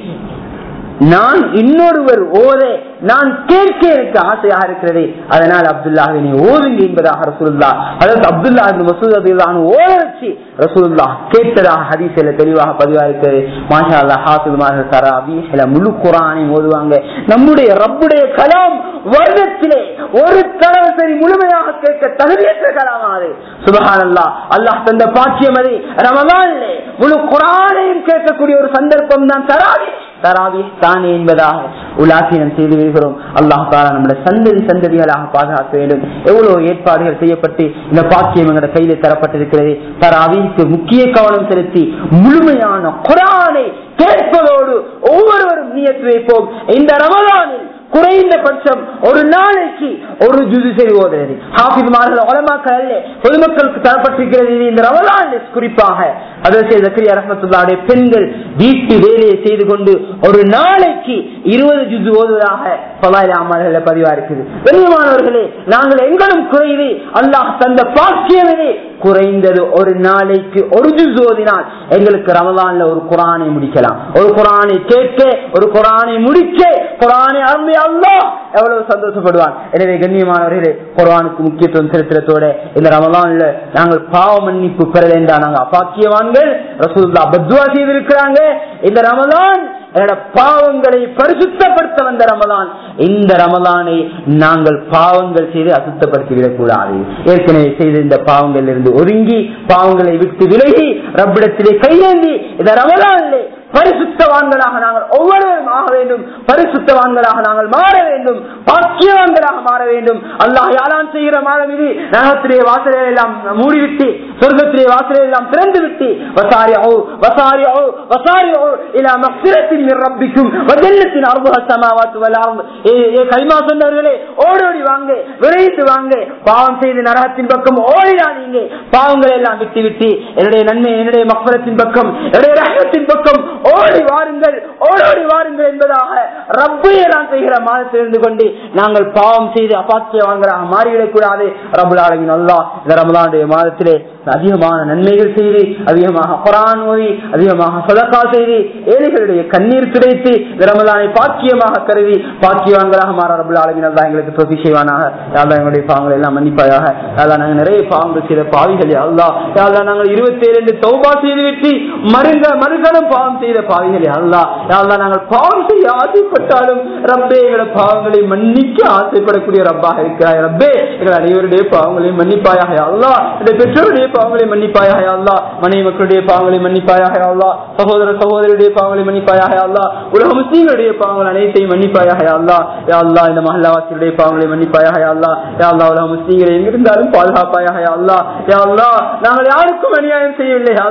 [SPEAKER 1] நான் இன்னொருவர் ஓத நான் கேட்க எனக்கு ஆசையாக இருக்கிறது அதனால் அப்துல்லாவை நீ ஓதுங்க என்பதாக ரசூல்லா அதாவது அப்துல்லா மசூத் அபிலான் ஓத வச்சு ரசூல்லா கேட்டதாக ஹதீஸ்ல தெளிவாக பதிவா இருக்கிறது மாஷா அல்லா ஹாஃபிதுமாக தராவி சில முழு குரானை ஓதுவாங்க நம்முடைய ரப்புடைய கலாம் வருடத்திலே ஒரு தடவை சரி முழுமையாக கேட்க தகுதியற்ற கலாமாது சுபஹான் அல்லா அல்லாஹ் தந்த பாக்கியம் அது ரமதான்லே முழு குரானையும் கேட்கக்கூடிய ஒரு சந்தர்ப்பம் தான் தராவி தராவி தானே என்பதாக உலாசினம் செய்து வருகிறோம் அல்லாஹ் தாலா நம்முடைய சந்ததி சந்ததிகளாக பாதுகாக்க வேண்டும் எவ்வளவு ஏற்பாடுகள் செய்யப்பட்டு இந்த பாக்கியம் எங்களோட கையில தரப்பட்டிருக்கிறது தராவிக்கு முக்கிய கவனம் செலுத்தி முழுமையான குரானை கேட்பதோடு ஒவ்வொருவரும் நியத்து வைப்போம் இந்த ரமதானில் குறைந்தபட்சம் ஒரு நாளைக்கு ஒரு ஜுது சரி ஓதுறது ஹாஃபிதுமார்கள் உலமாக்கள் அல்ல பொதுமக்களுக்கு தரப்பட்டிருக்கிறது இது இந்த ரமலான் குறிப்பாக அதற்கு ஜக்கரியா ரஹமத்துல்லாவுடைய பெண்கள் வீட்டு வேலையை செய்து கொண்டு ஒரு நாளைக்கு இருபது ஜுது ஓதுவதாக பலாயில அமல்கள பதிவா இருக்குது கண்ணியமானவர்களே நாங்கள் எங்களும் குறைவு அல்லாஹ் தந்த பாக்கியமே குறைந்தது ஒரு நாளைக்கு ஒரு ஜுஸ் ஓதினால் எங்களுக்கு ரமலான்ல ஒரு குரானை முடிக்கலாம் ஒரு குரானை கேட்க ஒரு குரானை முடிக்க குரானை அருமை அல்லா எவ்வளவு சந்தோஷப்படுவான் எனவே கண்ணியமானவர்களே குரானுக்கு முக்கியத்துவம் செலுத்துறதோட இந்த ரமலான்ல நாங்கள் பாவ மன்னிப்பு பெற வேண்டாம் நாங்கள் அப்பாக்கியவான்கள் ரசூல்லா பத்வா செய்திருக்கிறாங்க இந்த ரமலான் என்னோட பாவங்களை பரிசுத்தப்படுத்த வந்த ரமலான் இந்த ரமலானை நாங்கள் பாவங்கள் செய்து அசுத்தப்படுத்தி விடக்கூடாது ஏற்கனவே செய்த இந்த பாவங்கள் இருந்து ஒதுங்கி பாவங்களை விட்டு விலகி ரப்பிடத்திலே கையேந்தி இந்த ரமலானிலே பரிசுத்தவான்களாக நாங்கள் ஒவ்வொருவரும் ஆக வேண்டும் பரிசுத்தவான்களாக நாங்கள் மாற வேண்டும் பாக்கியவான்களாக மாற வேண்டும் அல்லாஹ் யாரான் செய்கிற மாதம் இது நகத்திலே வாசலை எல்லாம் மூடிவிட்டு சொர்க்கத்திலே வாசலை எல்லாம் திறந்து விட்டு வசாரி ஓ வசாரி ஓ வசாரி ஓ இல்ல மக்சிரத்தின் ரப்பிக்கும் வஜல்லத்தின் அருபக சமாவாத்து வலாம் ஏ கைமா சொன்னவர்களே ஓடோடி வாங்க விரைந்து வாங்க பாவம் செய்து நரகத்தின் பக்கம் ஓடிடாதீங்க பாவங்களை எல்லாம் விட்டு விட்டு என்னுடைய நன்மை என்னுடைய மக்பரத்தின் பக்கம் என்னுடைய ரகத்தின் பக்கம் ஓடி வாருங்கள் ஓடோடி வாருங்கள் என்பதாக ரப்பையை நான் செய்கிற மாதத்தில் இருந்து கொண்டு நாங்கள் பாவம் செய்து அப்பாக்கியவான்களாக மாறிவிடக் கூடாது ரபுலாலின் அல்லா இந்த ரமலானுடைய மாதத்திலே அதிகமான நன்மைகள் செய்து அதிகமாக குரான் ஓதி அதிகமாக சொதக்கா செய்து ஏழைகளுடைய கண்ணீர் கிடைத்து இந்த ரமலானை பாக்கியமாக கருதி பாக்கியவான்களாக மாற ரபுலாலின் அல்லா எங்களுக்கு தொகை செய்வானாக யாரா எங்களுடைய பாவங்களை எல்லாம் மன்னிப்பாயாக யாரா நாங்கள் நிறைய பாவங்கள் செய்த பாவிகளே அல்லா யாரா நாங்கள் இருபத்தி ஏழு தௌபா செய்து விட்டு மருங்க மறுகணம் பாவம் செய்த பாவிகளே அல்லா யாரா நாங்கள் பாவம் செய்ய ஆசைப்பட்டாலும் ரப்பே எங்களை பாவங்களை மன்னிக்க ஆசைப்படக்கூடிய ரப்பாக இருக்கிறாய் ரப்பே எங்கள் அனைவருடைய பாவங்களையும் மன்னிப்பாயாக அல்லா இந்த பெற்றோருடைய பாவங்களை மன்னிப்பாயாக அல்லா மனைவி மக்களுடைய பாவங்களை மன்னிப்பாயாக அல்லா சகோதர சகோதரியுடைய பாவங்களை மன்னிப்பாயாக அல்லா உலக முஸ்லீம்களுடைய பாவங்கள் அனைத்தையும் மன்னிப்பாயாக அல்லா யா அல்லா இந்த மஹல்லாவாசியுடைய பாவங்களை மன்னிப்பாயாக அல்லா யா அல்லா உலக முஸ்லீம்களை எங்கிருந்தாலும் பாதுகாப்பாயாக அல்லா யா அல்லா நாங்கள் யாருக்கும் அநியாயம் செய்யவில்லை அல்லா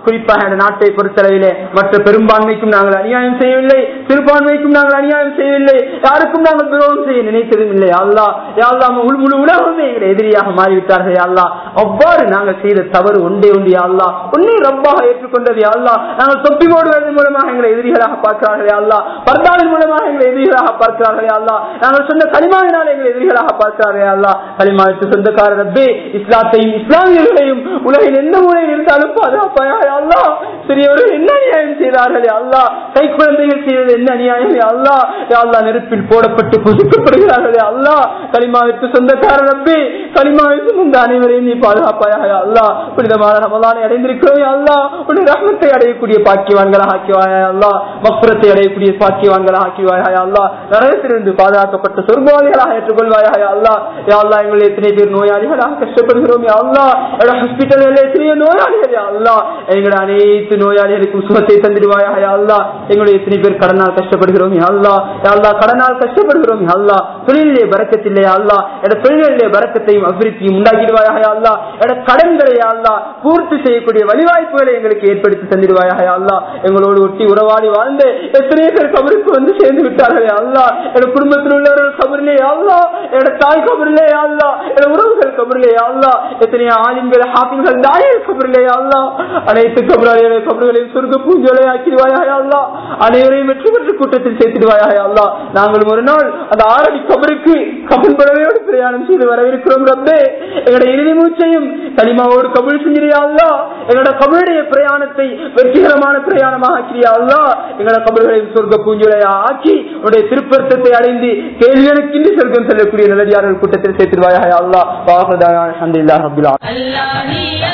[SPEAKER 1] குறிப்பாக இந்த நாட்டை பொறுத்தளவிலே மற்ற பெரும்பான்மைக்கும் நாங்கள் அநியாயம் செய்யவில்லை சிறுபான்மைக்கும் நாங்கள் அநியாயம் செய்யவில்லை யாருக்கும் நாங்கள் துரோகம் செய்ய நினைத்ததும் இல்லை அல்லா யாழ்லா முழு முழு உலகமே எங்களை எதிரியாக மாறிவிட்டார்கள் அல்லா அவ்வாறு நாங்கள் செய்த தவறு ஒன்றே ஒன்றே அல்லா உன்னை ரப்பாக ஏற்றுக்கொண்டது அல்லா நாங்கள் தொப்பி போடுவதன் மூலமாக எங்களை எதிரிகளாக பார்க்கிறார்களே அல்லா பர்தாவின் மூலமாக எங்களை எதிரிகளாக பார்க்கிறார்களே அல்லா நாங்கள் சொன்ன களிமாவினால் எங்களை எதிரிகளாக பார்க்கிறார்களே அல்லா களிமாவிற்கு சொந்தக்கார ரப்பே இஸ்லாத்தையும் இஸ்லாமியர்களையும் உலகில் எந்த மூலையில் இருந்தாலும் பாதுகாப்பாயாக அல்லா சிறியவர்கள் என்ன அநியாயம் செய்தார்களே அல்லா கை குழந்தைகள் செய்தது என்ன அநியாயம் அல்லா அல்லா நெருப்பில் போடப்பட்டு புதுக்கப்படுகிறார்களே அல்லா களிமாவிற்கு சொந்தக்கார ரப்பே களிமாவிற்கு முந்த அனைவரையும் நீ பாதுகாப்பாயாக அல்லா புனிதமான ரமலானை அடைந்திருக்கிறோம் அல்லா உன்னுடைய ரஹ்மத்தை அடையக்கூடிய பாக்கியவான்களாக ஆக்கிவாயா அல்லா மப்புறத்தை அடையக்கூடிய பாக்கியவான்களாக ஆக்கிவாயா அல்லா நரகத்திலிருந்து பாதுகாக்கப்பட்ட சொர்க்கவாதிகளாக ஏற்றுக்கொள்வாயா அல்லா யா அல்லா எங்களை எத்தனை பேர் நோயாளிகளாக கஷ்டப்படுகிறோம் யா அல்லா எங்களோட ஹாஸ்பிட்டல்கள் எத்தனையோ நோயாளிகள் யா அல்லா எங்களோட அனைத்து நோயாளிகளுக்கும் சுகத்தை தந்துடுவாயா யா அல்லா எங்களுடைய எத்தனை பேர் கடனால் கஷ்டப்படுகிறோம் யா அல்லா யா அல்லா கடனால் கஷ்டப்படுகிறோம் யா அல்லா தொழிலே பறக்கத்தில்லை யா அல்லா எட தொழிலே பறக்கத்தையும் அபிவிருத்தியும் உண்டாக்கிடுவாயா யா அல்லா எட கடன்களை யா அல்லா பூர்த்தி செய்யக்கூடிய வழிவாய்ப்புகளை எங்களுக்கு ஏற்படுத்தி தந்திடுவாயா யா அல்லா எங்களோடு ஒட்டி உறவாடி வாழ்ந்து எத்தனை பேர் கபருக்கு வந்து சேர்ந்து விட்டார்களே அல்லா என் குடும்பத்தில் உள்ளவர்கள் கபரிலே அல்லா என் தாய் கபரிலே அல்லா என் உறவுகள் கபரிலே அல்லா எத்தனையோ ஆலிம்கள் ஹாபிம்கள் தாயர் கபரிலே அல்லா அனைத்து கபராளிகளை கபர்களையும் சொர்க்க பூஞ்சலை ஆக்கிடுவாயா அல்லா அனைவரையும் வெற்றி பெற்ற கூட்டத்தில் சேர்த்திடுவாயா அல்லா நாங்களும் ஒரு நாள் அந்த ஆரடி கபருக்கு கபன் படவையோடு பிரயாணம் செய்து வரவிருக்கிறோம் ரப்பே எங்களுடைய இறுதி மூச்சையும் களிமாவோடு கபுல் செஞ்சிரியா அல்லா எங்களோட கபருடைய பிரயாணத்தை வெற்றிகரமான பிரயாணமாக ஆக்கிறியா அல்லா எங்களோட கபல்களையும் சொர்க்க பூஞ்சுலையா ஆக்கி உடைய திருப்பர்த்தத்தை அடைந்து கேள்வியனுக்கின்றி சொர்க்கம் செல்லக்கூடிய நல்லடியார்கள் கூட்டத்தில் சேர்த்திருவாயா அல்லா வாகதான அல்ஹம்துலில்லாஹ் ரப்பில் ஆலமீன்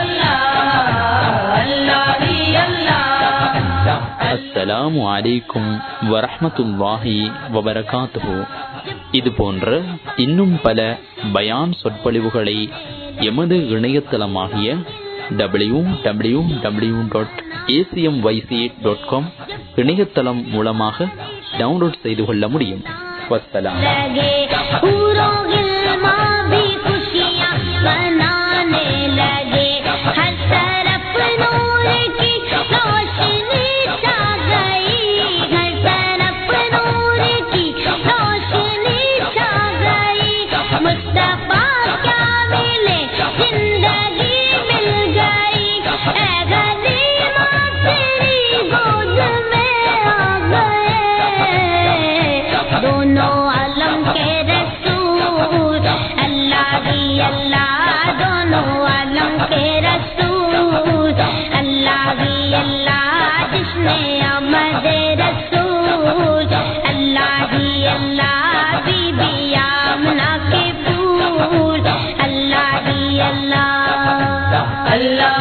[SPEAKER 2] அஸ்ஸலாமு அலைக்கும் வரஹ்மத்துல்லாஹி வபரகாத்துஹு இது போன்ற இன்னும் பல பயான் சொற்பொழிவுகளை எமது இணையதளமாகிய W W W dot A C M Y C dot com இணையதளம் மூலமாக டவுன்லோட் செய்து கொள்ள முடியும் வஸ்ஸலாம்
[SPEAKER 3] लगे पूरों गिलमा भी खुशियाँ मनाने लगे हर तरफ नूर की रोशनी छा गई हर तरफ नूर की रोशनी छा गई मुस्तफा क्या मिले जिंदगी मिल गई ऐ गनीमा तेरी गोद में आ गए दोनों आलम के रसूल अल्लाह ही अल्लाह दोनों आलम के रसूल अल्लाह ही अल्लाह जिसने अमद रसूल अल्लाह ही अल्लाह बीबी आमना के फूल अल्लाह ही अल्लाह अल्लाह